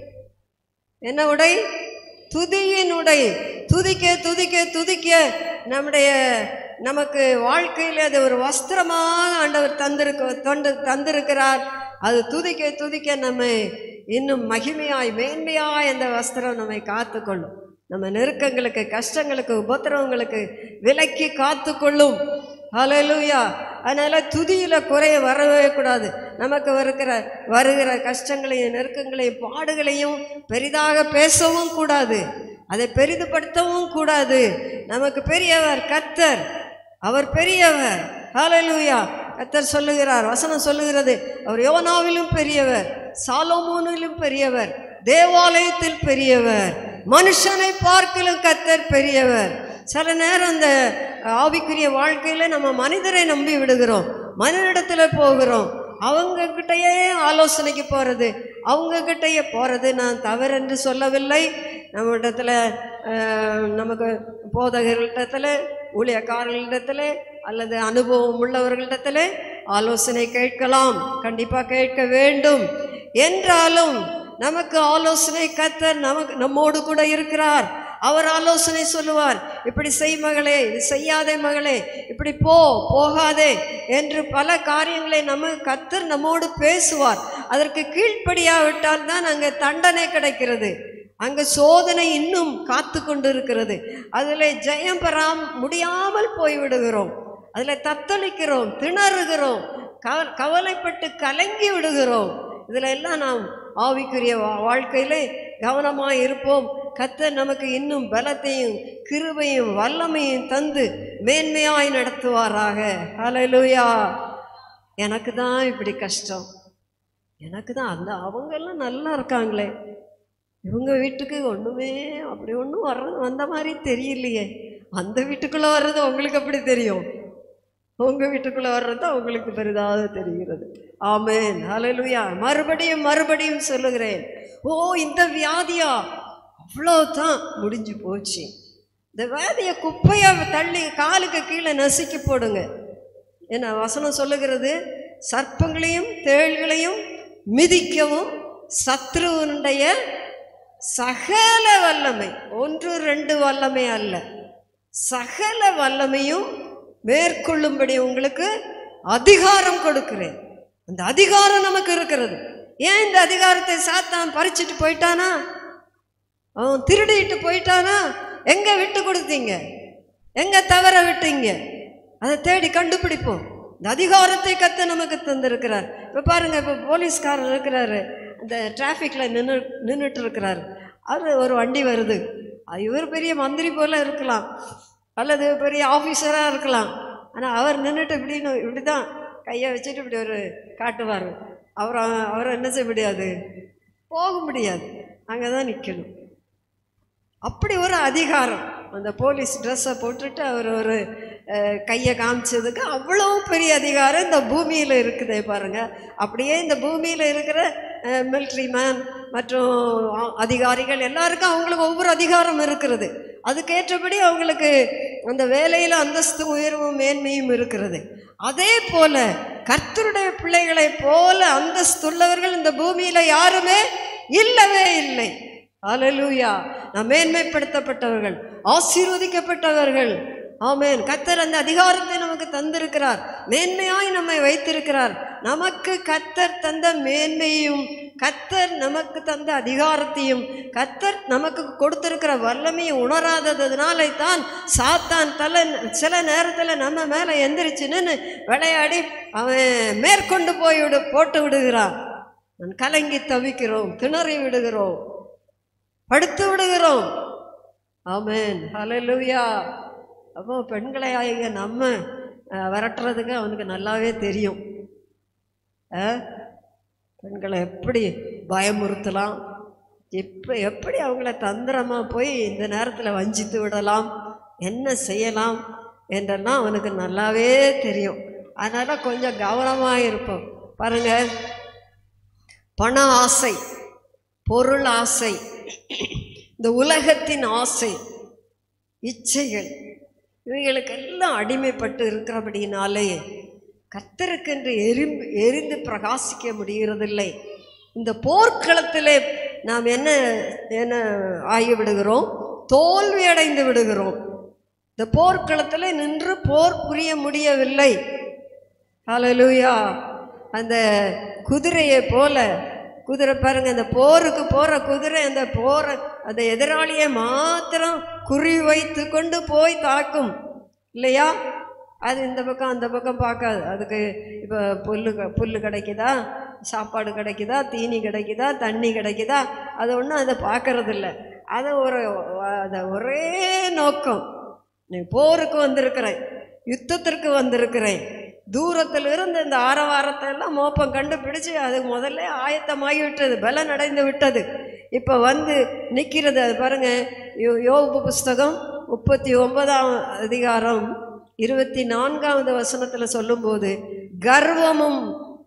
என்ன உடை துதியின் உடை துதிக்க துதிக்க துதிக்க நம்முடைய நமக்கு வாழ்க்கையில் அது ஒரு வஸ்திரமாக ஆண்டவர் தந்திருக்க தொண்டு தந்திருக்கிறார் அது துதிக்க துதிக்க நம்மை இன்னும் மகிமையாய் மேன்மையாய் அந்த வஸ்திரம் நம்மை காத்துக்கொள்ளும் நம்ம நெருக்கங்களுக்கு கஷ்டங்களுக்கு உபத்திரவங்களுக்கு விலக்கி காத்துக்கொள்ளும் ஹalleluya அதனால துதியில குறைய வரவே கூடாது நமக்கு வருகிற வருகிற கஷ்டங்களையும் நெருக்கங்களையும் பாடுகளையும் பெரிதாக பேசவும் கூடாது அதை பெரிதுபடுத்தவும் கூடாது நமக்கு பெரியவர் கத்தர் அவர் பெரியவர் ஹalleluya கத்தர் சொல்லுகிறார் வசனம் சொல்லுகிறது அவர் யோனாவிலும் பெரியவர் சாலோமோனிலும் பெரியவர் தேவாலயத்தில் பெரியவர் மனுஷனை பார்க்கலும் கத்தர் பெரியவர் சில நேரம் இந்த ஆவிக்குரிய வாழ்க்கையில் நம்ம மனிதரை நம்பி விடுகிறோம் மனிதனிடத்தில் போகிறோம் அவங்க கிட்டயே ஆலோசனைக்கு போகிறது அவங்க கிட்டயே போகிறது நான் தவறென்று சொல்லவில்லை நம்ம இடத்துல அஹ், நமக்கு போதகர்களிடத்தில் ஊழியக்காரர்களிடத்தில் அல்லது அனுபவம் உள்ளவர்களிடத்தில் ஆலோசனை கேட்கலாம் கண்டிப்பாக கேட்க வேண்டும் என்றாலும் நமக்கு ஆலோசனை கத்தர் நமக்கு நம்மோடு கூட இருக்கிறார் அவர் ஆலோசனை சொல்லுவார் இப்படி செய் மகளே இது செய்யாதே மகளே இப்படி போ போகாதே என்று பல காரியங்களை நம்ம கத்தர் நம்மோடு பேசுவார் அதற்கு கீழ்ப்படியாவிட்டால் தான் அங்கே தண்டனை கிடைக்கிறது அங்கே சோதனை இன்னும் காத்து கொண்டு இருக்கிறது அதில் ஜெயம் பெறாம முடியாமல் போய்விடுகிறோம் அதில் தத்தளிக்கிறோம் திணறுகிறோம் கவ கவலைப்பட்டு கலங்கி விடுகிறோம் இதில் எல்லாம் நாம் ஆவிக்குரிய வா- வாழ்க்கையிலே கவனமாக இருப்போம் கத்தர் நமக்கு இன்னும் பலத்தையும் கிருபையும் வல்லமையும் தந்து மேன்மையாய் நடத்துவாராக ஹalleluya எனக்கு தான் இப்படி கஷ்டம் எனக்கு தான் அந்த அவங்கெல்லாம் நல்லா இருக்காங்களே இவங்க வீட்டுக்கு ஒன்றுமே அப்படி ஒன்றும் வர்றது வந்த மாதிரி தெரியலையே அந்த வீட்டுக்குள்ளே வர்றது உங்களுக்கு அப்படி தெரியும் உங்கள் வீட்டுக்குள்ளே வர்றது தான் உங்களுக்கு பெரிதாக தெரிகிறது ஆமென் ஹalleluya மறுபடியும் மறுபடியும் சொல்லுகிறேன் ஓ இந்த வியாதியா அவ்வளோதான் முடிஞ்சு போச்சு இந்த வியாதியை குப்பையை தள்ளி காலுக்கு கீழே நசுக்கி போடுங்க என்ன வசனம் சொல்லுகிறது சர்ப்பங்களையும் தேள்களையும் மிதிக்கவும் சத்ருவனுடைய சகல வல்லமை ஒன்று ரெண்டு வல்லமை அல்ல சகல வல்லமையும் மேற்கொள்ளும்படி உங்களுக்கு அதிகாரம் கொடுக்கிறேன் அந்த அதிகாரம் நமக்கு இருக்கிறது ஏன் இந்த அதிகாரத்தை சாத்தான் பறிச்சுட்டு போயிட்டானா அவன் திருடிட்டு போயிட்டானா எங்க விட்டு கொடுத்தீங்க எங்க தவற விட்டீங்க அதை தேடி கண்டுபிடிப்போம் இந்த அதிகாரத்தை கத்த நமக்கு தந்திருக்கிறார் இப்போ பாருங்க இப்போ போலீஸ்காரர் இருக்கிறாரு இந்த டிராஃபிக்கில் நின்று நின்றுட்டு இருக்கிறாரு அது ஒரு வண்டி வருது அது இவர் பெரிய மந்திரி போல இருக்கலாம் அல்லது பெரிய ஆஃபீஸராக இருக்கலாம் ஆனால் அவர் நின்றுட்டு இப்படின்னு இப்படி தான் கையை வச்சுட்டு இப்படி ஒரு காட்டுவார் அவர் அவரை என்ன செய்ய முடியாது போக முடியாது அங்கே தான் நிற்கணும் அப்படி ஒரு அதிகாரம் அந்த போலீஸ் ட்ரெஸ்ஸை போட்டுட்டு அவர் ஒரு அஹ், கையை காமிச்சதுக்கு அவ்வளோ பெரிய அதிகாரம் இந்த பூமியில் இருக்குதே பாருங்க அப்படியே இந்த பூமியில் இருக்கிற மிலிட்ரி மேன் மற்றும் அ- அதிகாரிகள் எல்லாருக்கும் அவங்களுக்கு ஒவ்வொரு அதிகாரம் இருக்கிறது அதுக்கேற்றபடி அவங்களுக்கு அந்த வேலையில் அந்தஸ்து உயர்வும் மேன்மையும் இருக்கிறது அதே போல கர்த்தருடைய பிள்ளைகளைப் போல அந்தஸ்துள்ளவர்கள் இந்த பூமியில் யாருமே இல்லவே இல்லை ஹalleluya நாம் மேன்மைப்படுத்தப்பட்டவர்கள் ஆசீர்வதிக்கப்பட்டவர்கள் ஆமென் கத்தர் அந்த அதிகாரத்தை நமக்கு தந்திருக்கிறார் மேன்மையாய் நம்மை வைத்திருக்கிறார் நமக்கு கத்தர் தந்த மேன்மையும் கத்தர் நமக்கு தந்த அதிகாரத்தையும் கத்தர் நமக்கு கொடுத்திருக்கிற வல்லமையும் உணராததுனால தான் சாத்தான் தலை சில நேரத்தில் நம்ம மேலே எந்திரிச்சு நின்று விளையாடி அவன் மேற்கொண்டு போய் விடு போட்டு விடுகிறான் நான் கலங்கி தவிக்கிறோம் திணறி விடுகிறோம் படுத்து விடுகிறோம் ஆமென் ஹalleluya அப்போ பெண்களை ஆகிய நம்ம அஹ், விரட்டுறதுக்கு அவனுக்கு நல்லாவே தெரியும் அஹ், பெண்களை எப்படி பயமுறுத்தலாம் எப்போ எப்படி அவங்கள தந்திரமாக போய் இந்த நேரத்தில் வஞ்சித்து விடலாம் என்ன செய்யலாம் என்றெல்லாம் அவனுக்கு நல்லாவே தெரியும் அதனால் கொஞ்சம் கவனமாக இருப்போம் பாருங்கள் பண ஆசை பொருள் ஆசை இந்த உலகத்தின் ஆசை இச்சைகள் இவைகளுக்கெல்லாம் அடிமைப்பட்டு இருக்கிறபடினாலே கத்தருக்கென்று எரிந்து எரிந்து பிரகாசிக்க முடிகிறதில்லை இந்த போர்க்களத்திலே நாம் என்ன என்ன ஆகிவிடுகிறோம் தோல்வி அடைந்து விடுகிறோம் இந்த போர்க்களத்தில் நின்று போர் புரிய முடியவில்லை ஹalleluya அந்த குதிரையை போல குதிரை பாருங்க அந்த போருக்கு போற குதிரை அந்த போற அந்த எதிராளியை மாத்திரம் குறி வைத்து கொண்டு போய் தாக்கும் இல்லையா அது இந்த பக்கம் அந்த பக்கம் பார்க்காது அதுக்கு இப்போ புல்லு க- புல்லு கிடைக்குதா சாப்பாடு கிடைக்குதா தீனி கிடைக்குதா தண்ணி கிடைக்குதா அது ஒன்றும் அதை பார்க்கறதில்ல அது ஒரு அதை ஒரே நோக்கம் நீ போருக்கு வந்திருக்கிறேன் யுத்தத்திற்கு வந்திருக்கிறேன் தூரத்தில் இருந்து இந்த ஆரவாரத்தை எல்லாம் மோப்பம் கண்டுபிடிச்சு அது முதல்ல ஆயத்தமாகி விட்டது பலன் அடைந்து விட்டது இப்போ வந்து நிற்கிறது அது பாருங்க யோ யோபு புஸ்தகம் முப்பத்தி ஒன்பதாம் அதிகாரம் இருபத்தி நான்காவது வசனத்தில் சொல்லும்போது கர்வமும்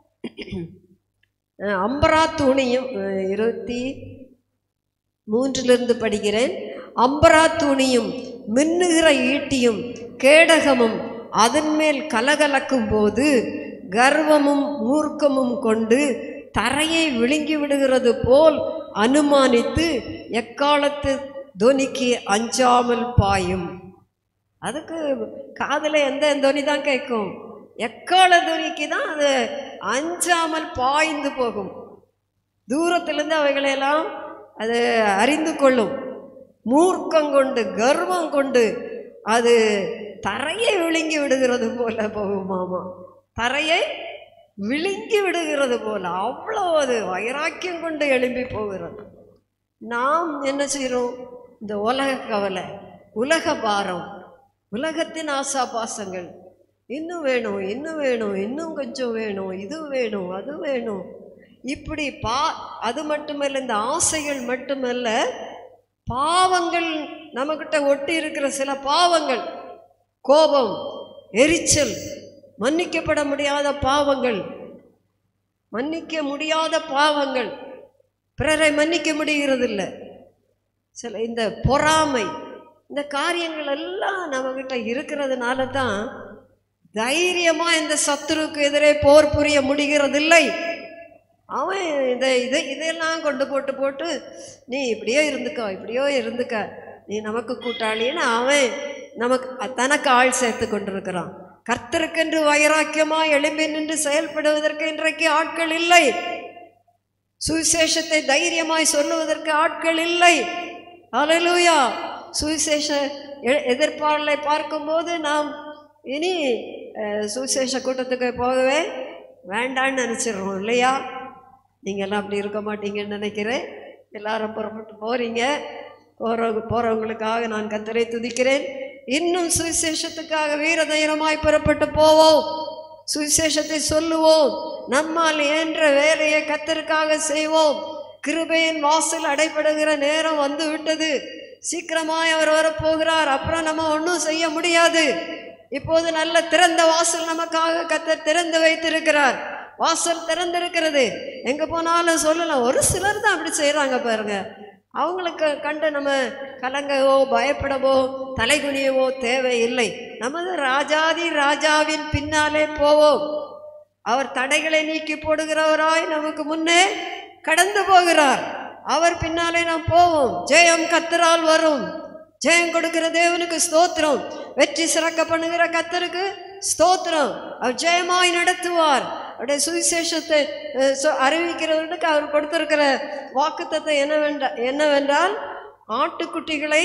அஹ், அம்பரா துணியும் அஹ், இருபத்தி மூன்றிலிருந்து படிக்கிறேன் அம்பரா துணியும் மின்னுகிற ஈட்டியும் கேடகமும் அதன் மேல் கலகலக்கும் போது கர்வமும் மூர்க்கமும் கொண்டு தரையை விழுங்கி விடுகிறது போல் அனுமானித்து எக்காலத்து தொனிக்கு அஞ்சாமல் பாயும் அதுக்கு காதில் எந்த தொனி தான் கேட்கும் எக்கால தொனிக்கு தான் அது அஞ்சாமல் பாய்ந்து போகும் தூரத்திலிருந்து அவைகளையெல்லாம் அது அறிந்து கொள்ளும் மூர்க்கம் கொண்டு கர்வம் கொண்டு அது தரையை விழுங்கி விடுகிறது போல போகுமாமா தரையை விழுங்கி விடுகிறது போல அவ்வளோ அது வைராக்கியம் கொண்டு எழும்பி போகிறது நாம் என்ன செய்கிறோம் இந்த உலக கவலை உலக பாரம் உலகத்தின் ஆசா பாசங்கள் இன்னும் வேணும் இன்னும் வேணும் இன்னும் கொஞ்சம் வேணும் இது வேணும் அது வேணும் இப்படி பா அது மட்டுமல்ல இந்த ஆசைகள் மட்டுமல்ல பாவங்கள் நம்மக்கிட்ட ஒட்டி இருக்கிற சில பாவங்கள் கோபம் எரிச்சல் மன்னிக்கப்பட முடியாத பாவங்கள் மன்னிக்க முடியாத பாவங்கள் பிறரை மன்னிக்க முடிகிறதில்ல சில இந்த பொறாமை இந்த காரியங்கள் எல்லாம் நம்மக்கிட்ட இருக்கிறதுனால தான் தைரியமாக இந்த சத்துருக்கு எதிரே போர் புரிய முடிகிறதில்லை அவன் இதை இதை இதையெல்லாம் கொண்டு போட்டு போட்டு நீ இப்படியோ இருந்துக்கோ இப்படியோ இருந்துக்க நீ நமக்கு கூட்டாளின்னு அவன் நமக்கு தனக்கு ஆள் சேர்த்து கொண்டிருக்கிறான் கர்த்தருக்கென்று வைராக்கியமாய் எழும்பி நின்று செயல்படுவதற்கு இன்றைக்கு ஆட்கள் இல்லை சுவிசேஷத்தை தைரியமாய் சொல்லுவதற்கு ஆட்கள் இல்லை அலலூயா சுவிசேஷ எ- எதிர்ப்பாளரை பார்க்கும்போது நாம் இனி அஹ், சுவிசேஷ கூட்டத்துக்கு போகவே வேண்டான்னு நினச்சிடுறோம் இல்லையா நீங்கள்லாம் அப்படி இருக்க மாட்டீங்கன்னு நினைக்கிறேன் எல்லாரும் புறப்பட்டு போகிறீங்க போகிறவங்க போகிறவங்களுக்காக நான் கத்தரை துதிக்கிறேன் இன்னும் சுவிசேஷத்துக்காக வீர தைரியமாய் புறப்பட்டு போவோம் சுவிசேஷத்தை சொல்லுவோம் நம்மால் என்ற வேலையை கத்தருக்காக செய்வோம் கிருபையின் வாசல் அடைபடுகிற நேரம் வந்து விட்டது சீக்கிரமாய் அவர் வரப்போகிறார் அப்புறம் நம்ம ஒன்றும் செய்ய முடியாது இப்போது நல்ல திறந்த வாசல் நமக்காக கத்தர் திறந்து வைத்திருக்கிறார் வாசல் திறந்திருக்கிறது எங்கே போனாலும் சொல்லலாம் ஒரு சிலர் தான் அப்படி செய்கிறாங்க பாருங்க அவங்களுக்கு கண்டு நம்ம கலங்கவோ பயப்படவோ தலைகுனியவோ தேவையில்லை நமது ராஜாதி ராஜாவின் பின்னாலே போவோம் அவர் தடைகளை நீக்கி போடுகிறவராய் நமக்கு முன்னே கடந்து போகிறார் அவர் பின்னாலே நாம் போவோம் ஜெயம் கத்தரால் வரும் ஜெயம் கொடுக்கிற தேவனுக்கு ஸ்தோத்திரம் வெற்றி சிறக்க பண்ணுகிற கத்தருக்கு ஸ்தோத்திரம் அவர் ஜெயமாய் நடத்துவார் அவருடைய சுவிசேஷத்தை அஹ், சொ- அறிவிக்கிறவனுக்கு அவர் கொடுத்திருக்கிற வாக்குத்தத்தை என்னவென்ற என்னவென்றால் ஆட்டுக்குட்டிகளை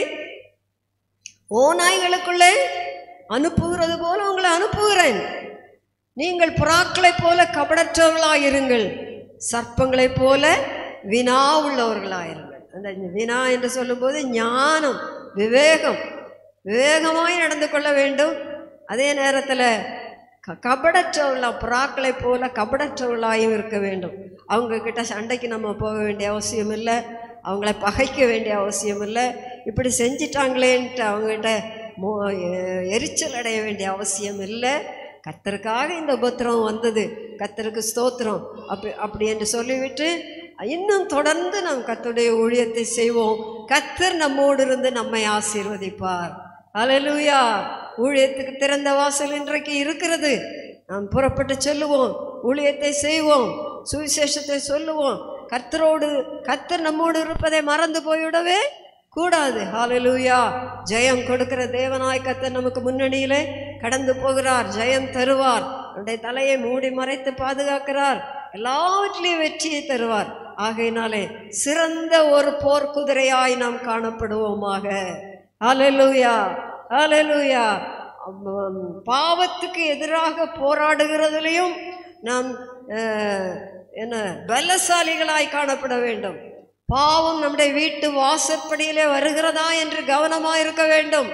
ஓநாய்களுக்குள்ளே அனுப்புகிறது போல உங்களை அனுப்புகிறேன் நீங்கள் புறாக்களைப் போல கபடற்றவர்களாயிருங்கள் சர்ப்பங்களைப் போல வினா உள்ளவர்களாயிருங்கள் அந்த வினா என்று சொல்லும்போது ஞானம் விவேகம் விவேகமாய் நடந்து கொள்ள வேண்டும் அதே நேரத்தில் க- கபடற்றவளா புறாக்களை போல கபடற்றவளாயும் இருக்க வேண்டும் அவங்க கிட்ட சண்டைக்கு நம்ம போக வேண்டிய அவசியம் இல்லை அவங்கள பகைக்க வேண்டிய அவசியம் இல்லை இப்படி செஞ்சிட்டாங்களேன்ட்டு அவங்ககிட்ட மோ எ- எரிச்சல் அடைய வேண்டிய அவசியம் இல்லை கத்தருக்காக இந்த உபத்திரம் வந்தது கத்தருக்கு ஸ்தோத்திரம் அப்படி அப்படி என்று சொல்லிவிட்டு இன்னும் தொடர்ந்து நாம் கத்தருடைய ஊழியத்தை செய்வோம் கத்தர் நம்மோடு இருந்து நம்மை ஆசீர்வதிப்பார் அல்லேலூயா ஊழியத்துக்கு திறந்த வாசல் இன்றைக்கு இருக்கிறது நாம் புறப்பட்டு செல்லுவோம் ஊழியத்தை செய்வோம் சுவிசேஷத்தை சொல்லுவோம் கர்த்தரோடு கர்த்தர் நம்மோடு இருப்பதை மறந்து போய்விடவே கூடாது ஹalleluya ஜெயம் கொடுக்கிற தேவனாய் கர்த்தர் நமக்கு முன்னணியிலே கடந்து போகிறார் ஜெயம் தருவார் நம்முடைய தலையை மூடி மறைத்து பாதுகாக்கிறார் எல்லாவற்றிலையும் வெற்றியை தருவார் ஆகையினாலே சிறந்த ஒரு போர்க்குதிரையாய் நாம் காணப்படுவோமாக ஹalleluya ஹalleluya அம், பாவத்துக்கு எதிராக போராடுகிறதுலையும் நாம் அஹ், என்ன பலசாலிகளாய் காணப்பட வேண்டும் பாவம் நம்முடைய வீட்டு வாசற்படியிலே வருகிறதா என்று கவனமாக இருக்க வேண்டும்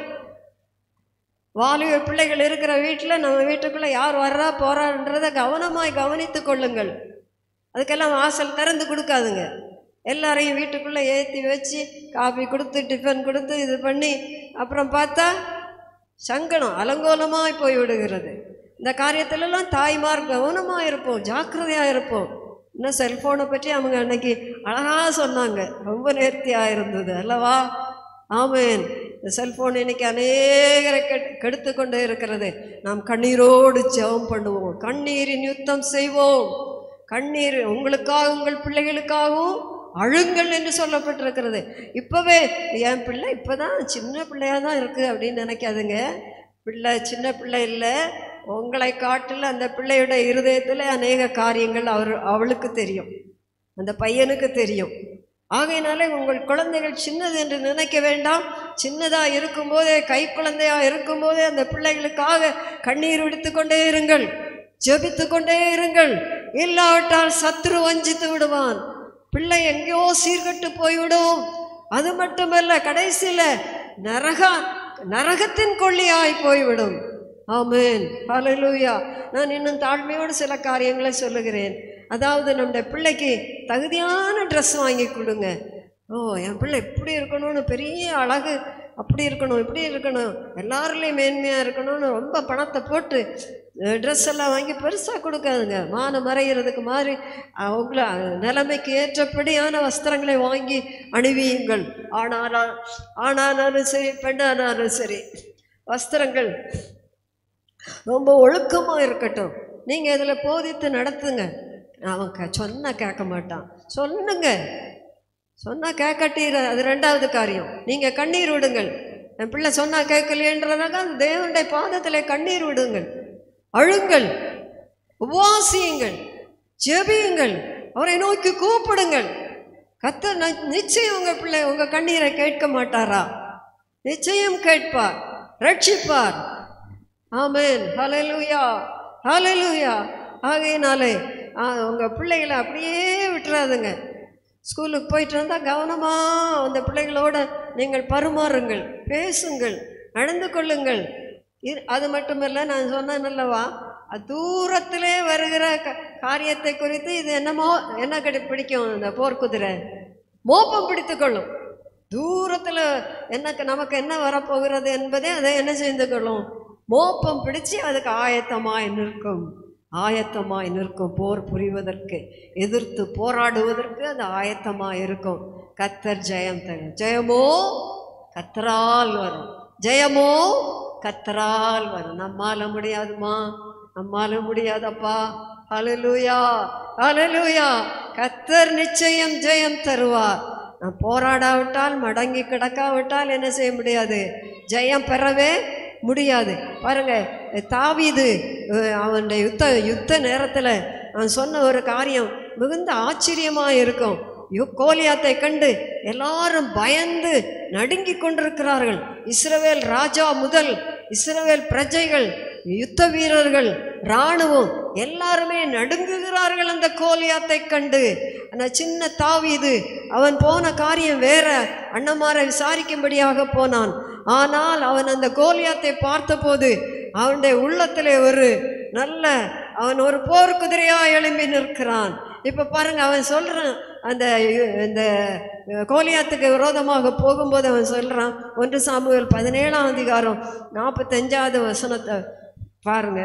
வாலிப பிள்ளைகள் இருக்கிற வீட்டில் நம்ம வீட்டுக்குள்ளே யார் வர்றா போறான்றதை கவனமாய் கவனித்து கொள்ளுங்கள் அதுக்கெல்லாம் வாசல் திறந்து கொடுக்காதுங்க எல்லாரையும் வீட்டுக்குள்ளே ஏற்றி வச்சு காஃபி கொடுத்து டிஃபன் கொடுத்து இது பண்ணி அப்புறம் பார்த்தா சங்கடம் அலங்கோலமாய் போய் விடுகிறது இந்த காரியத்திலெல்லாம் தாய்மார் கவனமாக இருப்போம் ஜாக்கிரதையாக இருப்போம் இன்னும் செல்ஃபோனை பற்றி அவங்க அன்னைக்கு அழகாக சொன்னாங்க ரொம்ப நேர்த்தியாக இருந்தது அல்லவா ஆமேன் இந்த செல்ஃபோன் இன்னைக்கு அநேகரை கெட் கெடுத்து கொண்டே இருக்கிறது நாம் கண்ணீரோடு ஜெபம் பண்ணுவோம் கண்ணீரின் யுத்தம் செய்வோம் கண்ணீர் உங்களுக்காக உங்கள் பிள்ளைகளுக்காகவும் அழுங்கள் என்று சொல்லப்பட்டிருக்கிறது இப்போவே என் பிள்ளை இப்போதான் சின்ன பிள்ளையாக தான் இருக்குது அப்படின்னு நினைக்காதுங்க பிள்ளை சின்ன பிள்ளை இல்லை உங்களை காட்டில் அந்த பிள்ளையோட இருதயத்தில் அநேக காரியங்கள் அவர் அவளுக்கு தெரியும் அந்த பையனுக்கு தெரியும் ஆகையினாலே உங்கள் குழந்தைகள் சின்னது என்று நினைக்க வேண்டாம் சின்னதாக இருக்கும்போதே கை குழந்தையாக இருக்கும்போதே அந்த பிள்ளைகளுக்காக கண்ணீர் விடுத்து கொண்டே இருங்கள் ஜெபித்து கொண்டே இருங்கள் இல்லாவிட்டால் சத்ரு வஞ்சித்து விடுவான் பிள்ளை எங்கேயோ சீர்கட்டு போய்விடும் அது மட்டுமல்ல கடைசியில் நரக நரகத்தின் கொள்ளியாய் போய்விடும் ஆமென் ஹalleluya நான் இன்னும் தாழ்மையோடு சில காரியங்களை சொல்லுகிறேன் அதாவது நம்முடைய பிள்ளைக்கு தகுதியான ட்ரெஸ் வாங்கி கொடுங்க ஓ என் பிள்ளை இப்படி இருக்கணும்னு பெரிய அழகு அப்படி இருக்கணும் இப்படி இருக்கணும் எல்லாருலேயும் மேன்மையாக இருக்கணும்னு ரொம்ப பணத்தை போட்டு ட்ரெஸ் எல்லாம் வாங்கி பெருசாக கொடுக்காதுங்க மானம் மறைகிறதுக்கு மாதிரி அவங்கள நிலைமைக்கு ஏற்றபடியான வஸ்திரங்களை வாங்கி அணிவியுங்கள் ஆனாலும் ஆணானாலும் சரி பெண்ணானாலும் சரி வஸ்திரங்கள் ரொம்ப ஒழுக்கமாக இருக்கட்டும் நீங்கள் இதில் போதித்து நடத்துங்க அவன் க சொன்னால் கேட்க மாட்டான் சொல்லுங்க சொன்னால் கேட்கட்டீர அது ரெண்டாவது காரியம் நீங்கள் கண்ணீர் விடுங்கள் என் பிள்ளை சொன்னால் கேட்கலையன்றதாக அந்த தேவனுடைய பாதத்தில் கண்ணீர் விடுங்கள் அழுங்கள் உபவாசியுங்கள் ஜெபியுங்கள் அவரை நோக்கி கூப்பிடுங்கள் கத்த நிச்சயம் உங்கள் பிள்ளை உங்கள் கண்ணீரை கேட்க மாட்டாரா நிச்சயம் கேட்பார் ரட்சிப்பார் ஆமென் ஹalleluya ஹalleluya ஆகையினாலே ஆ, உங்க பிள்ளைகளை அப்படியே விட்டுறாதுங்க ஸ்கூலுக்கு போயிட்டு வந்தால் கவனமாக அந்த பிள்ளைகளோட நீங்கள் பருமாறுங்கள் பேசுங்கள் நடந்து கொள்ளுங்கள் இரு- அது மட்டுமல்ல நான் சொன்னேன் அல்லவா அது தூரத்திலே வருகிற க- காரியத்தை குறித்து இது என்னமோ என்ன கடி பிடிக்கும் இந்த போர்க்குதிரை மோப்பம் பிடித்து கொள்ளும் தூரத்தில் எனக்கு நமக்கு என்ன வரப்போகிறது என்பதை அதை என்ன செய்து கொள்ளும் மோப்பம் பிடிச்சு அதுக்கு ஆயத்தமாய் நிற்கும் ஆயத்தமாய் நிற்கும் போர் புரிவதற்கு எதிர்த்து போராடுவதற்கு அது ஆயத்தமாய் இருக்கும் கத்தர் ஜெயம் தரும் ஜெயமோ கத்தரால் வரும் ஜெயமோ கத்தரால் வரும் நம்மால முடியாதுமா நம்மால முடியாதப்பா ஹalleluya ஹalleluya கத்தர் நிச்சயம் ஜெயம் தருவார் நான் போராடாவிட்டால் மடங்கி கிடக்காவிட்டால் என்ன செய்ய முடியாது ஜெயம் பெறவே முடியாது பாருங்க தாவீது அஹ், அவனுடைய யுத்த யுத்த நேரத்தில் அவன் சொன்ன ஒரு காரியம் மிகுந்த ஆச்சரியமாக இருக்கும் யோ கோலியாத்தை கண்டு எல்லாரும் பயந்து நடுங்கிக் கொண்டிருக்கிறார்கள் இஸ்ரவேல் ராஜா முதல் இஸ்ரவேல் பிரஜைகள் யுத்த வீரர்கள் இராணுவம் எல்லாருமே நடுங்குகிறார்கள் அந்த கோலியாத்தை கண்டு அந்த சின்ன தாவீது அவன் போன காரியம் வேற அண்ணமாரை விசாரிக்கும்படியாக போனான் ஆனால் அவன் அந்த கோலியாத்தை பார்த்தபோது அவனுடைய உள்ளத்திலே ஒரு நல்ல அவன் ஒரு போர் குதிரையா எழும்பி நிற்கிறான் இப்ப பாருங்க அவன் சொல்றான் அந்த இந்த கோலியாத்துக்கு விரோதமாக போகும்போது அவன் சொல்றான் ஒன்று சாமுவேல் பதினேழாம் அதிகாரம் நாற்பத்தஞ்சாவது வசனத்தை பாருங்க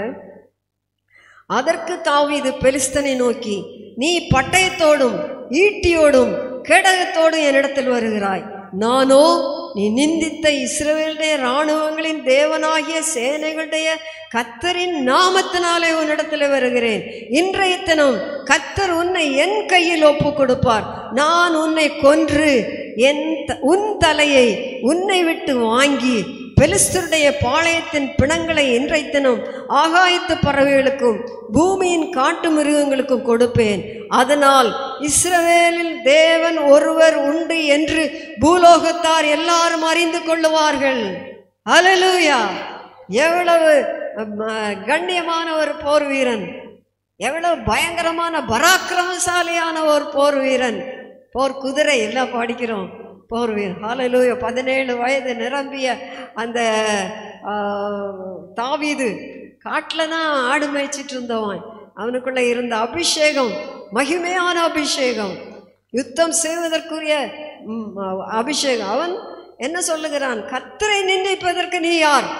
அதற்கு தாவீது பெலிஸ்தனை நோக்கி நீ பட்டயத்தோடும் ஈட்டியோடும் கேடகத்தோடும் என்னிடத்தில் வருகிறாய் நானோ நீ நிந்தித்த இஸ்ரவேலுடைய இராணுவங்களின் தேவனாகிய சேனைகளுடைய கத்தரின் நாமத்தினாலே உன்னிடத்தில் வருகிறேன் இன்றைய தினம் கத்தர் உன்னை என் கையில் ஒப்பு கொடுப்பார் நான் உன்னை கொன்று என் த- உன் தலையை உன்னை விட்டு வாங்கி பெலிஸ்தருடைய பாளையத்தின் பிணங்களை இன்றைய தினம் ஆகாயத்து பறவைகளுக்கும் பூமியின் காட்டு மிருகங்களுக்கும் கொடுப்பேன் அதனால் இஸ்ரவேலில் தேவன் ஒருவர் உண்டு என்று பூலோகத்தார் எல்லாரும் அறிந்து கொள்ளுவார்கள் ஹalleluya எவ்வளவு ம, கண்ணியமான ஒரு போர் வீரன் எவ்வளவு பயங்கரமான பராக்கிரமசாலியான ஒரு போர் வீரன் போர் குதிரை எல்லாம் படிக்கிறோம் போர் வீரன் ஹalleluya பதினேழு வயது நிரம்பிய அந்த ஆ, தாவீது காட்டில் தான் ஆடு மேய்ச்சிட்டு இருந்தவன் அவனுக்குள்ள இருந்த அபிஷேகம் மகிமையான அபிஷேகம் யுத்தம் செய்வதற்குரிய ம், அபிஷேகம் அவன் என்ன சொல்லுகிறான் கத்தரை நிந்திப்பதற்கு நீ யார்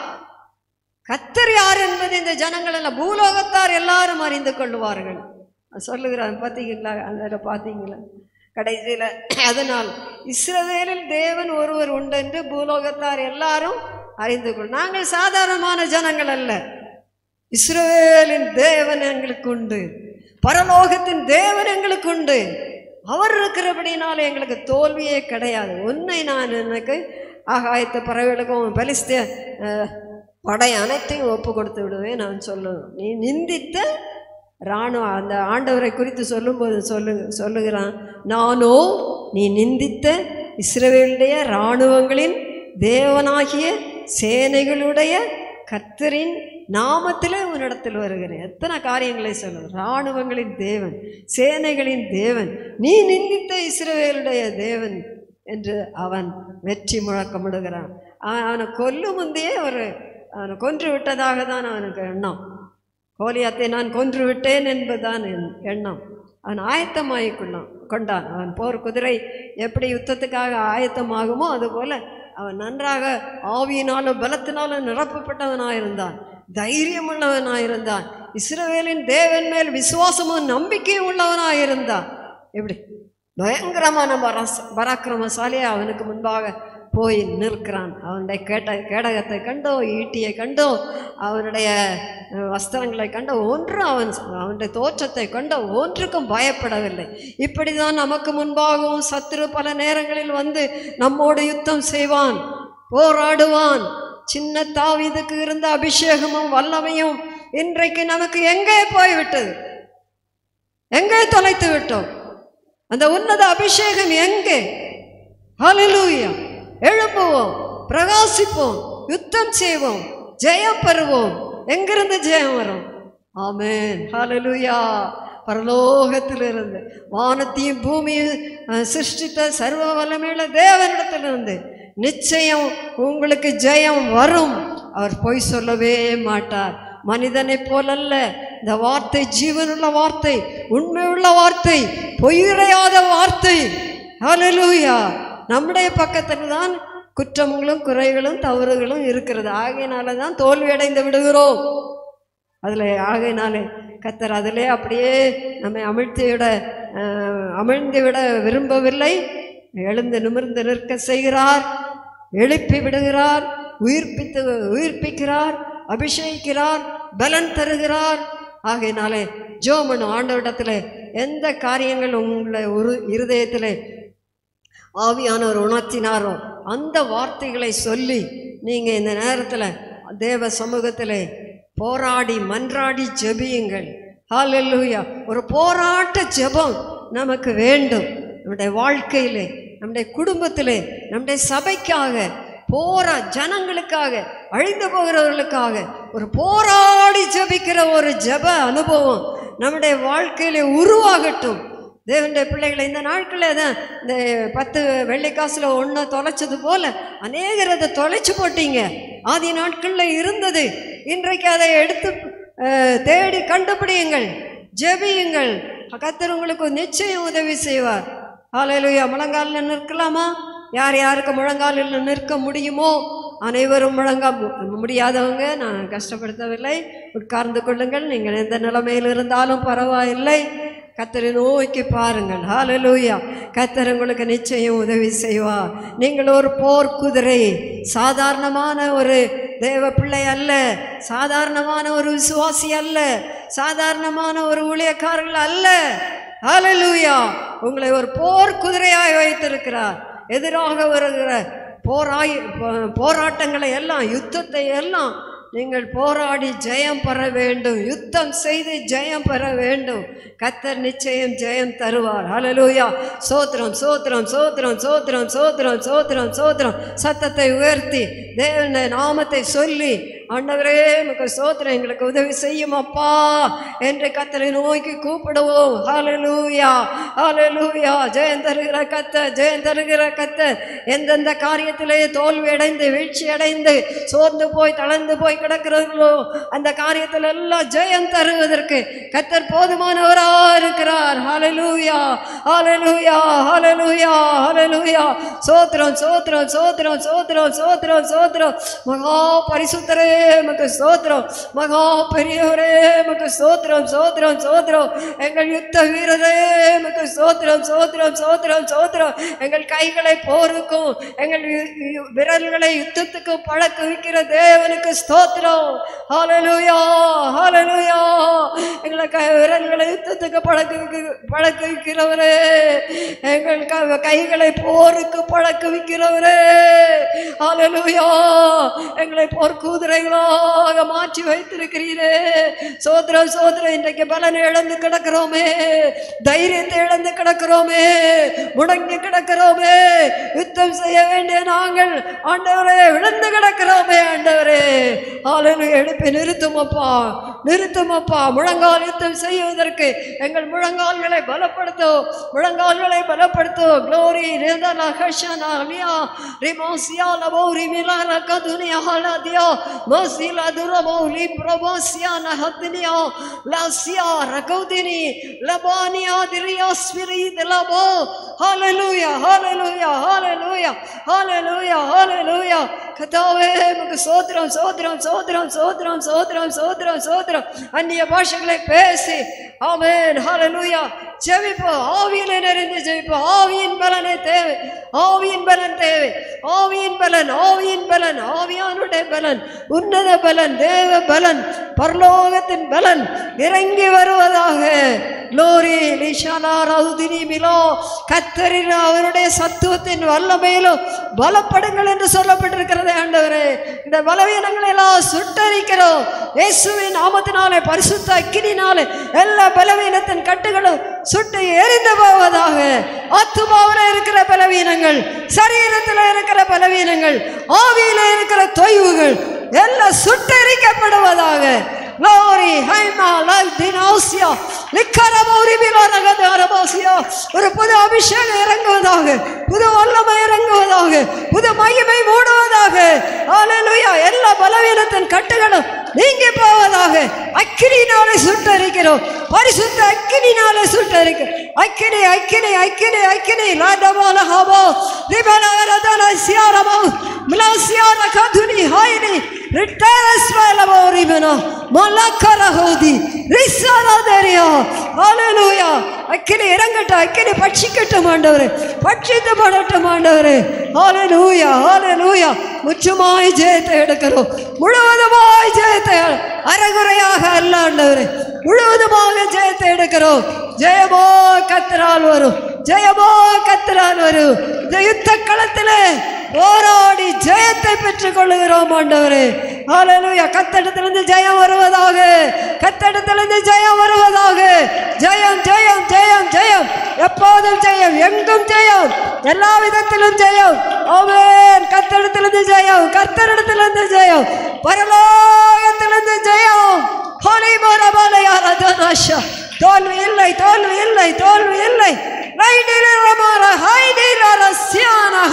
கத்தர் யார் என்பது இந்த ஜனங்கள் எல்லாம் பூலோகத்தார் எல்லாரும் அறிந்து கொள்ளுவார்கள் சொல்லுகிறான் பார்த்தீங்களா அந்த பார்த்தீங்களா கடைசியில் அதனால் இஸ்ரவேலில் தேவன் ஒருவர் உண்டு என்று பூலோகத்தார் எல்லாரும் அறிந்து கொள் நாங்கள் சாதாரணமான ஜனங்கள் அல்ல இஸ்ரவேலின் தேவன் எங்களுக்கு உண்டு பரலோகத்தின் தேவன் எங்களுக்கு உண்டு அவர் இருக்கிறபடினால எங்களுக்கு தோல்வியே கிடையாது உன்னை நான் எனக்கு ஆகாயத்து பறவைகளுக்கும் பலிஸ்திய அஹ், படை அனைத்தையும் ஒப்பு கொடுத்து விடுவேன் நான் சொல்லணும் நீ நிந்தித்த இராணுவ அந்த ஆண்டவரை குறித்து சொல்லும்போது சொல்லு சொல்லுகிறான் நானோ நீ நிந்தித்த இஸ்ரவேலுடைய இராணுவங்களின் தேவனாகிய சேனைகளுடைய கர்த்தரின் நாமத்திலே உன்னிடத்தில் வருகிறேன் எத்தனை காரியங்களை சொல்லுது இராணுவங்களின் தேவன் சேனைகளின் தேவன் நீ நிந்தித்த இஸ்ரவேலுடைய தேவன் என்று அவன் வெற்றி முழக்கமிடுகிறான் அவன் அவனை கொல்லும் முந்தையே ஒரு அவனை கொன்று விட்டதாக தான் அவனுக்கு எண்ணம் கோலியாத்தை நான் கொன்று விட்டேன் என்பதுதான் என் எண்ணம் அவன் ஆயத்தமாகி கொண்டான் கொண்டான் அவன் போர் குதிரை எப்படி யுத்தத்துக்காக ஆயத்தமாகுமோ அதுபோல அவன் நன்றாக ஆவியினாலும் பலத்தினாலும் நிரப்பப்பட்டவனாயிருந்தான் தைரியமுள்ளவனாயிருந்தான் இஸ்ரவேலின் தேவன் மேல் விசுவாசமும் நம்பிக்கையும் உள்ளவனாயிருந்தான் எப்படி பயங்கரமான பராஸ் பராக்கிரமசாலியை அவனுக்கு முன்பாக போய் நிற்கிறான் அவனுடைய கேட்ட கேடகத்தை கண்டோ ஈட்டியை கண்டோ அவனுடைய அஹ், வஸ்திரங்களை கண்டோ ஒன்றும் அவன் அவனுடைய தோற்றத்தை கண்டோ ஒன்றுக்கும் பயப்படவில்லை இப்படி தான் நமக்கு முன்பாகவும் சத்துரு பல நேரங்களில் வந்து நம்மோடு யுத்தம் செய்வான் போராடுவான் சின்ன தாவீதுக்கு இருந்த அபிஷேகமும் வல்லமையும் இன்றைக்கு நமக்கு எங்கே போய்விட்டது எங்கே தொலைத்து விட்டோம் அந்த உன்னத அபிஷேகம் எங்கே ஹalleluya எழுப்புவோம் பிரகாசிப்போம் யுத்தம் செய்வோம் ஜெயம் பெறுவோம் எங்கிருந்து ஜெயம் வரும் ஆமென் ஹalleluya பரலோகத்திலிருந்து வானத்தையும் பூமியும் அஹ், சிருஷ்டித்த சர்வ வல்லமையுள்ள தேவனிடத்திலிருந்து நிச்சயம் உங்களுக்கு ஜெயம் வரும் அவர் பொய் சொல்லவே மாட்டார் மனிதனைப் போலல்ல இந்த வார்த்தை ஜீவனுள்ள வார்த்தை உண்மையுள்ள வார்த்தை பொய்யுரையாத வார்த்தை ஹalleluya நம்முடைய பக்கத்தில் தான் குற்றங்களும் குறைகளும் தவறுகளும் இருக்கிறது ஆகையினால தான் தோல்வி அடைந்து விடுகிறோம் அதில் ஆகையினாலே கத்தர் அதிலே அப்படியே நம்மை அமிழ்த்தி விட அஹ், அமிழ்ந்து விட விரும்பவில்லை எழுந்து நிமிர்ந்து நிற்க செய்கிறார் எழுப்பி விடுகிறார் உயிர்ப்பித்து உயிர்ப்பிக்கிறார் அபிஷேகிக்கிறார் பலன் தருகிறார் ஆகையினாலே ஜோமனு ஆண்டவரிடத்தில் எந்த காரியங்கள் உங்களை ஒரு இருதயத்தில் ஆவியானவர் உணர்த்தினாரோ அந்த வார்த்தைகளை சொல்லி நீங்கள் இந்த நேரத்தில் தேவ சமூகத்தில் போராடி மன்றாடி ஜெபியுங்கள் ஹalleluya ஒரு போராட்ட ஜெபம் நமக்கு வேண்டும் நம்முடைய வாழ்க்கையிலே நம்முடைய குடும்பத்திலே நம்முடைய சபைக்காக போரா ஜனங்களுக்காக அழிந்து போகிறவர்களுக்காக ஒரு போராடி ஜெபிக்கிற ஒரு ஜெப அனுபவம் நம்முடைய வாழ்க்கையிலே உருவாகட்டும் தேவனுடைய பிள்ளைகளை இந்த நாட்களில் தான் இந்த பத்து வெள்ளிக்காசில் ஒன்று தொலைச்சது போல அநேகர் அதை தொலைச்சு போட்டீங்க ஆதி நாட்களில் இருந்தது இன்றைக்கு அதை எடுத்து அஹ், தேடி கண்டுபிடியுங்கள் ஜெபியுங்கள் கத்தர் உங்களுக்கு நிச்சயம் உதவி செய்வார் ஹalleluya முழங்காலில் நிற்கலாமா யார் யாருக்கு முழங்காலில் நிற்க முடியுமோ அனைவரும் முழங்க முடியாதவங்க நான் கஷ்டப்படுத்தவில்லை உட்கார்ந்து கொள்ளுங்கள் நீங்கள் எந்த நிலைமையில் இருந்தாலும் பரவாயில்லை கத்தரை நோக்கி பாருங்கள் ஹalleluya கத்தர் உங்களுக்கு நிச்சயம் உதவி செய்வார் நீங்கள் ஒரு போர் குதிரை சாதாரணமான ஒரு தேவ பிள்ளை அல்ல சாதாரணமான ஒரு விசுவாசி அல்ல சாதாரணமான ஒரு ஊழியக்காரர்கள் அல்ல ஹalleluya உங்களை ஒரு போர் குதிரையாய் வைத்திருக்கிறார் எதிராக வருகிற போராய் போ- போராட்டங்களை எல்லாம் யுத்தத்தை எல்லாம் நீங்கள் போராடி ஜெயம் பெற வேண்டும் யுத்தம் செய்து ஜெயம் பெற வேண்டும் கத்தர் நிச்சயம் ஜெயம் தருவார் ஹalleluya சோத்திரம் சோத்திரம் சோத்திரம் சோத்திரம் சோத்திரம் சோத்திரம் சோத்திரம் சத்தத்தை உயர்த்தி தேவன நாமத்தை சொல்லி ஆண்டவரே உமக்கு சோத்திரம் எங்களுக்கு உதவி செய்யும் அப்பா என்று கத்தரை நோக்கி கூப்பிடுவோம் ஹalleluya ஹalleluya ஜெயம் தருகிற கத்த ஜெயம் தருகிற கத்த எந்தெந்த காரியத்திலே தோல்வி அடைந்து வீழ்ச்சி அடைந்து சோர்ந்து போய் தளர்ந்து போய் கிடக்கிறீர்களோ அந்த காரியத்தில் எல்லாம் ஜெயம் தருவதற்கு கத்தர் போதுமானவரா இருக்கிறார் ஹalleluya ஹalleluya ஹalleluya ஹalleluya சோத்திரம் சோத்திரம் சோத்திரம் சோத்திரம் சோத்திரம் சோத்திரம் மகா பரிசுத்தரே மக்கு சோத்திரம் மகா பெரியவரே மக்கு சோத்திரம் சோத்திரம் சோத்திரம் எங்கள் யுத்த வீரரே மக்கு சோத்திரம் சோத்திரம் சோத்திரம் சோத்திரம் எங்கள் கைகளை போருக்கும் எங்கள் யு- யு- விரல்களை யுத்தத்துக்கு பழக்க வைக்கிற தேவனுக்கு ஸ்தோத்திரம் ஹalleluya ஹalleluya எங்களை கை விரல்களை யுத்தத்துக்கு பழக்க வைக்க- பழக்க வைக்கிறவரே எங்கள் க- கைகளை போருக்கு பழக்க வைக்கிறவரே ஹalleluya எங்களை போர்க்குதிரைகளாக மாற்றி வைத்திருக்கிறீரே சோதரம் சோதரம் இன்றைக்கு பலனை இழந்து கிடக்கிறோமே தைரியத்தை இழந்து கிடக்கிறோமே முடங்கி கிடக்கிறோமே யுத்தம் செய்ய வேண்டிய நாங்கள் ஆண்டவரே விழுந்து கிடக்கிறோமே ஆண்டவரே ஆளுநர் எழுப்பி நிறுத்தும் அப்பா நிறுத்தும் அப்பா முழங்கால் யுத்தம் செய்வதற்கு எங்கள் முழங்கால்களை பலப்படுத்தும் முழங்கால்களை பலப்படுத்தும் க்ளோரி ரேதனா ஹஷனா லியா ரிமோசியா லபோரி மிலார கதுனியா ஹலாதியா மசிலா துரபோலி பிரபோசியா நஹத்னியா லாசியா ரகௌதினி லபானியா திரியா ஸ்பிரித் லபோ ஹalleluya ஹalleluya ஹalleluya ஹalleluya ஹalleluya கதாவே உமக்கு சோத்திரம் சோத்திரம் சோத்திரம் சோத்திரம் சோத்திரம் சோத்திரம் சோத்திரம் அந்நிய பாஷைகளை பேசி ஆமென் ஹalleluya ஜெபிப்போம் ஆவியிலே நிறைந்து ஜெபிப்போம் ஆவியின் பலனே தேவை ஆவியின் பலன் தேவை ஆவியின் பலன் ஆவியின் பலன் ஆவியானுடைய பலன் உன்னத பலன் தேவ பலன் பரலோகத்தின் பலன் இறங்கி வருவதாக லோரி லிஷானா ரவுதினி மிலோ கத்தரின் அவருடைய சத்துவத்தின் வல்லமையிலும் பலப்படுங்கள் என்று சொல்லப்பட்டிருக்கிறது ஆண்டவரே இந்த பலவீனங்களை எல்லாம் சுட்டரிக்கிறோம் இயேசுவின் நாமத்தினாலே பரிசுத்த அக்கினினாலே எல்லா பலவீனத்தின் கட்டுகளும் சுட்டு எரிந்து போவதாக ஆத்துமாவில் இருக்கிற பலவீனங்கள் சரீரத்தில் இருக்கிற பலவீனங்கள் ஆவியில இருக்கிற தொய்வுகள் எல்லாம் சுட்டரிக்கப்படுவதாக Glory, Haima, Lal, Dinasia, Likarabori, Milaragada, Arabasia, ஒரு புது அபிஷேகம் இறங்குவதாக புது வல்லமை இறங்குவதாக புது மகிமை மூடுவதாக ஹalleluya எல்லா பலவீனத்தின் கட்டுகளும் நீங்கி போவதாக அக்கினினாலே சுட்டரிக்கிறோம் பரிசுத்த அக்கினினாலே சுட்டரிக்கிறோம் அக்கினி அக்கினி அக்கினி அக்கினி லாடபால ஹபோ ரிபலகரதன சியாரமோ மிலாசியார கதுனி ஹைனி ரிட்டரஸ்வலமோ ரிபனோ மலக்கர ஹோதி ரிசரதரியா ஹalleluya அக்கினி இறங்கட்டும் அக்கினி பட்சிக்கட்டும் ஆண்டவரே பட்சித்து படட்டும் ஆண்டவரே ஹalleluya ஹalleluya முற்றுமாய் ஜெயத்தை எடுக்கிறோம் முழுவதுமாய் ஜெயத்தை அறகுறையாக அல்ல ஆண்டவரே முழுவதுமாக ஜெயத்தை எடுக்கிறோம் ஜெயமோ கத்திரால் வரும் ஜெயமோ கத்திரால் வரும் இந்த யுத்த களத்திலே போராடி ஜெயத்தை பெற்றுக் கொள்ளுகிறோம் ஆண்டவரே ஹalleluya கத்தடத்திலிருந்து ஜெயம் வருவதாக கத்தடத்திலிருந்து ஜெயம் வருவதாக ஜெயம் ஜெயம் ஜெயம் ஜெயம் எப்போதும் ஜெயம் எங்கும் ஜெயம் எல்லா விதத்திலும் ஜெயம் ஆமென் கத்தடத்திலிருந்து ஜெயம் கத்தரிடத்திலிருந்து ஜெயம் பரலோகத்திலிருந்து ஜெயம் ஹோலி மரபாலயா ரதனாஷா தோல்வி இல்லை தோல்வி இல்லை தோல்வி இல்லை ரைடில ரமார ஹைடில ரஸ்யானா ஹௌதியா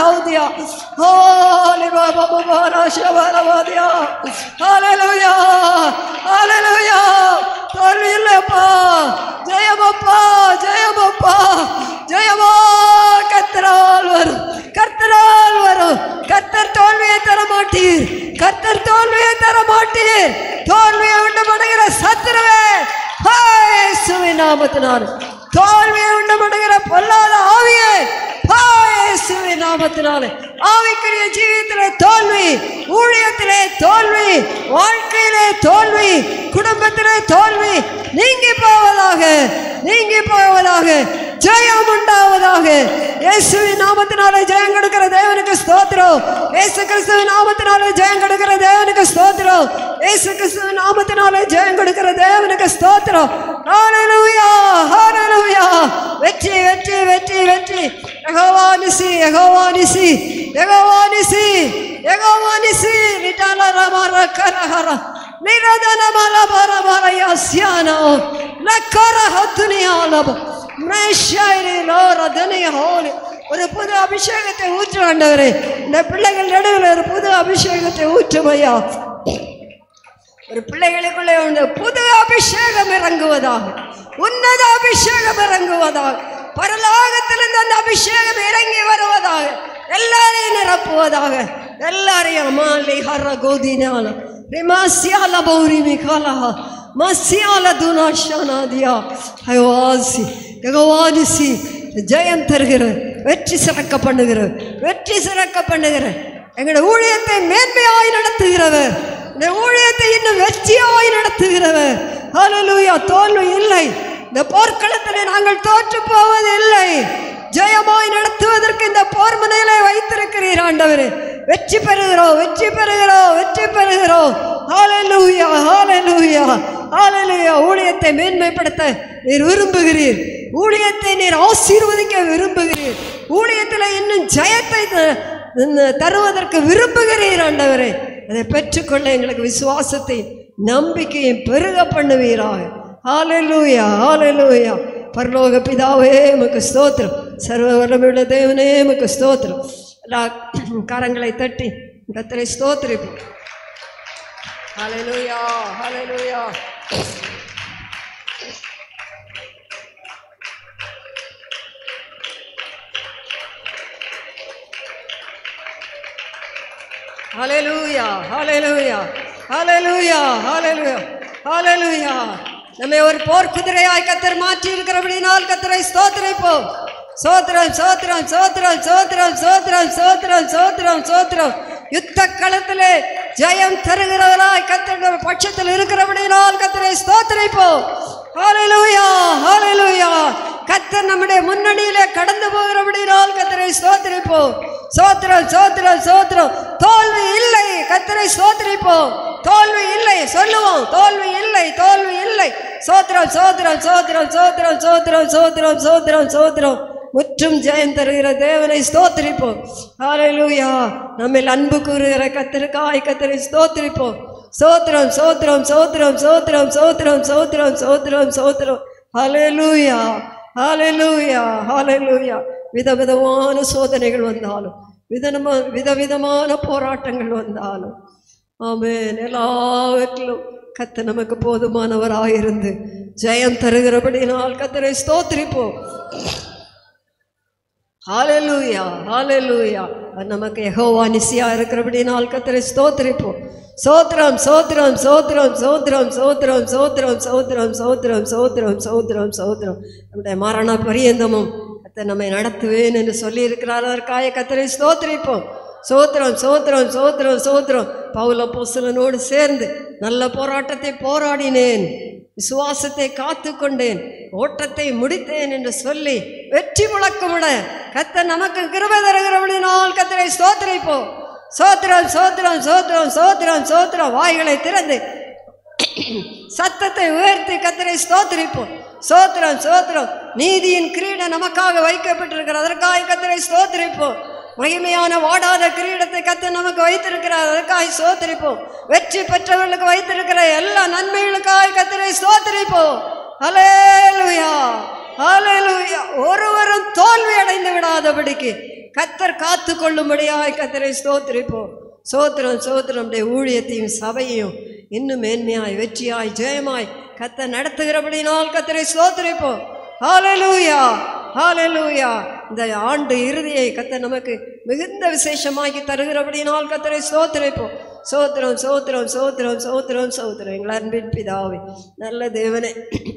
ஹalleluya ஹalleluya தோல்வி இல்லப்பா ஜெயமப்பா ஜெயமப்பா ஜெயமா கர்த்தரால் வரும் கர்த்தரால் வரும் கர்த்தர் தோல்வியை தர மாட்டீர் கர்த்தர் தோல்வியை தர மாட்டீர் தோல்வியை உண்டு பண்ணுகிற சத்துருவே இயேசுவின் நாமத்தினால் தோல்வியை உண்டு பண்ணுகிற பொல்லாத ஆவியே இயேசுவின் நாமத்தினாலே ஆவிக்குரிய ஜீவியத்திலே தோல்வி ஊழியத்திலே தோல்வி வாழ்க்கையிலே தோல்வி குடும்பத்திலே தோல்வி நீங்கி போவதாக நீங்கி போவதாக ஜெயம் உண்டாவதாக இயேசுவின் நாமத்தினாலே ஜெயம் கொடுக்கிற தேவனுக்கு ஸ்தோத்திரம் இயேசு கிறிஸ்துவின் நாமத்தினாலே ஜெயம் கொடுக்கிற தேவனுக்கு ஸ்தோத்திரம் இயேசு கிறிஸ்துவின் நாமத்தினாலே ஜெயம் கொடுக்கிற தேவனுக்கு ஸ்தோத்திரம் ஹalleluya ஹalleluya வெற்றி வெற்றி வெற்றி வெற்றி யெகோவா நிசி யெகோவா நிசி யெகோவா நிசி யெகோவா நிசி நிட்டால ரமர கரஹர நிரதன மல பர பர யாஸ்யானோ லக்கர ஹத்துனியாலப மேஷாயிரி லோர தனிய ஹோலி ஒரு புது அபிஷேகத்தை ஊற்று ஆண்டவரே இந்த பிள்ளைகள் நடுவில் ஒரு புது அபிஷேகத்தை ஊற்றுமையா ஒரு பிள்ளைகளுக்குள்ளே உண்டு புது அபிஷேகம் இறங்குவதாக உன்னத அபிஷேகம் இறங்குவதாக பரலோகத்திலிருந்து அந்த அபிஷேகம் இறங்கி வருவதாக எல்லாரையும் நிரப்புவதாக எல்லாரையும் மாலி ஹர கோதினால ரிமாசியால பௌரி மிகாலா மசியால துனாஷானாதியா ஹயோவாசி யகவாதிசி ஜெயம் தருகிற வெற்றி சிறக்க பண்ணுகிற வெற்றி சிறக்க பண்ணுகிற எங்களுடைய ஊழியத்தை மேன்மையாய் நடத்துகிறவர் இந்த ஊழியத்தை இன்னும் வெற்றியாய் நடத்துகிறவர் ஹalleluya தோல்வி இல்லை இந்த போர்க்களத்திலே நாங்கள் தோற்று போவது இல்லை ஜெயமாய் நடத்துவதற்கு இந்த போர் முனையிலே வைத்திருக்கிறீர் ஆண்டவரே வெற்றி பெறுகிறோம் வெற்றி பெறுகிறோம் வெற்றி பெறுகிறோம் ஹalleluya ஹalleluya ஹalleluya ஊழியத்தை மேன்மைப்படுத்த நீர் விரும்புகிறீர் ஊழியத்தை நீர் ஆசீர்வதிக்க விரும்புகிறீர் ஊழியத்தில் இன்னும் ஜெயத்தை த- த- தருவதற்கு விரும்புகிறீர் ஆண்டவரே அதை பெற்றுக்கொள்ள எங்களுக்கு விசுவாசத்தை நம்பிக்கையை பெருக பண்ணுவீராக ஹalleluya ஹalleluya பரலோக பிதாவே உமக்கு ஸ்தோத்திரம் சர்வ வல்லமையுள்ள தேவனே உமக்கு ஸ்தோத்திரம் எல்லா கரங்களை தட்டி கத்தரை ஸ்தோத்திரிப்போம் ஹalleluya ஹalleluya ஹalleluya ஹalleluya ஹalleluya ஹalleluya ஹalleluya நம்மை ஒரு போர் குதிரையாய் கத்தர் மாற்றி இருக்கிறபடினால் கத்தரை ஸ்தோத்திரிப்போம் சோத்திரம் சோத்திரம் சோத்திரம் சோத்திரம் சோத்திரம் சோத்திரம் சோத்திரம் சோத்திரம் யுத்த களத்திலே ஜெயம் தருகிறவராய் கத்தர் பட்சத்தில் இருக்கிறபடினால் கத்தரை ஸ்தோத்திரிப்போம் ஹalleluya ஹalleluya கத்தர் நம்முடைய முன்னணியிலே கடந்து போகிறபடினால் கத்தரை ஸ்தோத்திரிப்போம் சோத்திரம் சோத்திரம் சோத்திரம் தோல்வி இல்லை கத்தரை சோத்திரிப்போம் தோல்வி இல்லை சொல்லுவோம் தோல்வி இல்லை தோல்வி இல்லை சோத்திரம் சோத்திரம் சோத்திரம் சோத்திரம் சோத்திரம் சோத்திரம் சோத்திரம் சோத்திரம் முற்றும் ஜெயம் தருகிற தேவனை ஸ்தோத்திரிப்போம் ஹalleluya நம்மில் அன்பு கூறுகிற கத்தருக்காய் கத்தரை ஸ்தோத்திரிப்போம் சோத்திரம் சோத்திரம் சோத்திரம் சோத்திரம் சோத்திரம் சோத்திரம் சோத்திரம் சோத்திரம் ஹalleluya ஹalleluya ஹalleluya விதவிதமான சோதனைகள் வந்தாலும் விதமா விதவிதமான போராட்டங்கள் வந்தாலும் ஆமென் எல்லாவற்றிலும் கத்த நமக்கு போதுமானவராயிருந்து ஜெயம் தருகிறபடினால் கத்தரை ஸ்தோத்திரிப்போம் ஹalleluya ஹalleluya அது நமக்கு யெகோவா நிசியா இருக்கிறபடினால் கத்தரை ஸ்தோத்திரிப்போம் சோத்திரம் சோத்திரம் சோத்திரம் சோத்திரம் சோத்திரம் சோத்திரம் சோத்திரம் சோத்திரம் சோத்திரம் சோத்திரம் சோத்திரம் நம்முடைய மரண பரியந்தமும் கத்தர் நம்மை நடத்துவேன் என்று சொல்லியிருக்கிறார் அதற்காக கத்தரை ஸ்தோத்திரிப்போம் சோத்திரம் சோத்திரம் சோத்திரம் சோத்திரம் பவுல பொசுலனோடு சேர்ந்து நல்ல போராட்டத்தை போராடினேன் விசுவாசத்தை காத்து கொண்டேன் ஓட்டத்தை முடித்தேன் என்று சொல்லி வெற்றி முழக்கமிட கத்த நமக்கு கிருபை தருகிறபடினால் கத்தரை ஸ்தோத்திரிப்போம் சோத்திரம் சோத்திரம் சோத்திரம் சோத்திரம் சோத்திரம் வாய்களை திறந்து சத்தத்தை உயர்த்தி கத்தரை ஸ்தோத்திரிப்போம் சோத்திரம் சோத்திரம் நீதியின் கிரீடம் நமக்காக வைக்கப்பட்டிருக்கிற அதற்காக கத்தரை ஸ்தோத்திரிப்போம் மகிமையான வாடாத கிரீடத்தை கத்த நமக்கு வைத்திருக்கிறார் அதற்காக ஸ்தோத்திரிப்போம் வெற்றி பெற்றவர்களுக்கு வைத்திருக்கிற எல்லா நன்மைகளுக்காக கத்தரை ஸ்தோத்திரிப்போம் ஹalleluya ஹalleluya ஒருவரும் தோல்வி அடைந்து விடாதபடிக்கு கத்தர் காத்து கொள்ளும்படியாய் கத்தரை ஸ்தோத்திரிப்போம் சோத்திரம் சோத்திரம் நம்முடைய ஊழியத்தையும் சபையையும் இன்னும் மேன்மையாய் வெற்றியாய் ஜெயமாய் கத்த நடத்துகிறபடினால் கத்தரை ஸ்தோத்திரிப்போம் ஹalleluya ஹalleluya இந்த ஆண்டு இறுதியை கத்த நமக்கு மிகுந்த விசேஷமாக்கி தருகிறபடினால் கத்தரை ஸ்தோத்திரிப்போம் சோத்திரம் சோத்திரம் சோத்திரம் சோத்திரம் சோத்திரம் எங்கள் அன்பின் பிதாவே நல்ல தேவனே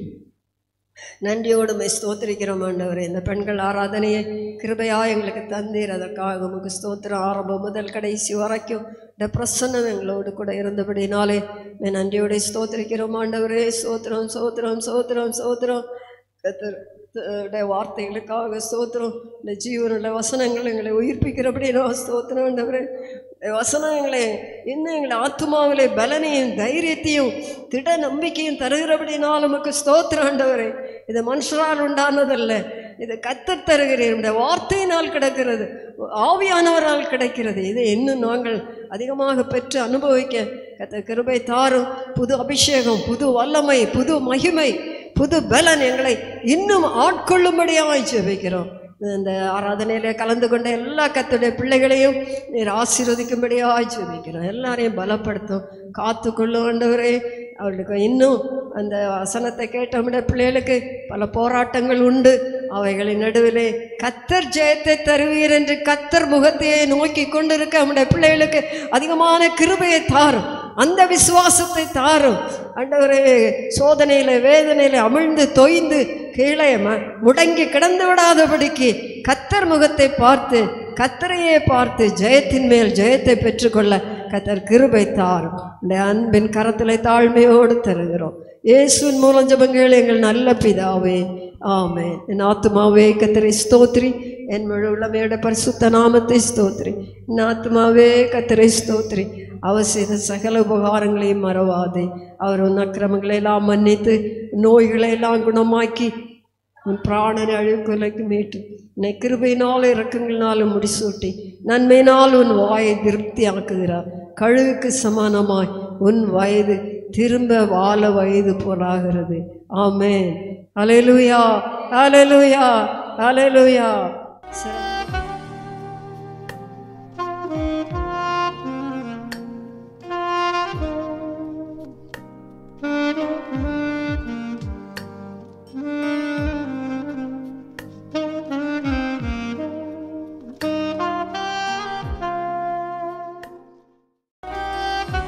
நன்றியோடு மை ஸ்தோத்திரிக்கிறோம் ஆண்டவரே இந்த பெண்கள் ஆராதனையை கிருபையா எங்களுக்கு தந்தீர் அதற்காக உமக்கு ஸ்தோத்திரம் ஆரம்பம் முதல் கடைசி வரைக்கும் இந்த பிரசன்னம் எங்களோடு கூட இருந்தபடினாலே மே நன்றியோடு ஸ்தோத்திரிக்கிறோம் ஆண்டவரே ஸ்தோத்திரம் ஸ்தோத்திரம் ஸ்தோத்திரம் ஸ்தோத்திரம் கர்த்தர் உடைய வார்த்தைகளுக்காக ஸ்தோத்திரம் இந்த ஜீவனுடைய வசனங்கள் எங்களை உயிர்ப்பிக்கிறபடி நான் ஸ்தோத்திரம் ஆண்டவரே இந்த வசனங்களே இன்னும் எங்களை ஆத்மாவிலே பலனையும் தைரியத்தையும் திட நம்பிக்கையும் தருகிறபடினால் நமக்கு ஸ்தோத்திரம் ஆண்டவரே இது மனுஷரால் உண்டானதல்ல இது கத்தர் தருகிறேன் இந்த வார்த்தையினால் கிடக்கிறது ஆவியானவரால் கிடைக்கிறது இதை இன்னும் நாங்கள் அதிகமாக பெற்று அனுபவிக்க கத்த கிருபை தாரும் புது அபிஷேகம் புது வல்லமை புது மகிமை புது பலன் எங்களை இன்னும் ஆட்கொள்ளும்படியாய் ஜெபிக்கிறோம் இந்த ஆராதனையில கலந்து கொண்ட எல்லா கத்துடைய பிள்ளைகளையும் நீர் ஆசீர்வதிக்கும்படியாய் ஜெபிக்கிறோம் எல்லாரையும் பலப்படுத்தும் காத்து கொள்ளுண்டவரே அவர்களுக்கு இன்னும் அந்த வசனத்தை கேட்ட நம்முடைய பிள்ளைகளுக்கு பல போராட்டங்கள் உண்டு அவைகளின் நடுவிலே கத்தர் ஜெயத்தை தருவீர் என்று கத்தர் முகத்தையே நோக்கி கொண்டிருக்க நம்முடைய பிள்ளைகளுக்கு அதிகமான கிருபையை தாரும் அந்த விசுவாசத்தை தாரும் ஆண்டவரே சோதனையில வேதனையில அமிழ்ந்து தொய்ந்து கீழே ம- முடங்கி கிடந்து விடாதபடிக்கு கத்தர் முகத்தை பார்த்து கத்தரையே பார்த்து ஜெயத்தின் மேல் ஜெயத்தை பெற்றுக்கொள்ள கத்தர் கிருபை தாரும் இந்த அன்பின் கரத்திலே தாழ்மையோடு தருகிறோம் இயேசுவின் மூலம் ஜெபங்கள் எங்கள் நல்ல பிதாவே ஆமே என் ஆத்துமாவே கத்தரை ஸ்தோத்ரி என் முழு உள்ளமையோட பரிசுத்த நாமத்தை ஸ்தோத்ரி என் ஆத்துமாவே கத்தரை ஸ்தோத்ரி அவர் செய்த சகல உபகாரங்களையும் மறவாதே அவர் உன் அக்கிரமங்களை எல்லாம் மன்னித்து நோய்களை எல்லாம் குணமாக்கி உன் பிராணனை அழுக்குலைக்கு மீட்டு உன்னை கிருபையினால் இறக்கங்களினாலும் முடிசூட்டி நன்மையினால் உன் வாயை திருப்தி ஆக்குகிறார் கழுகுக்கு சமானமாய் உன் வயது திரும்ப வாழ வயது போலாகிறது ஆமென் அலையலுயா அலையலுயா அலையலுயா சரி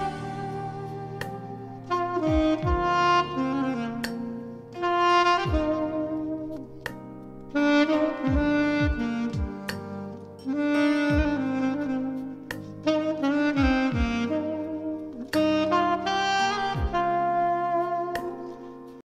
Thank you.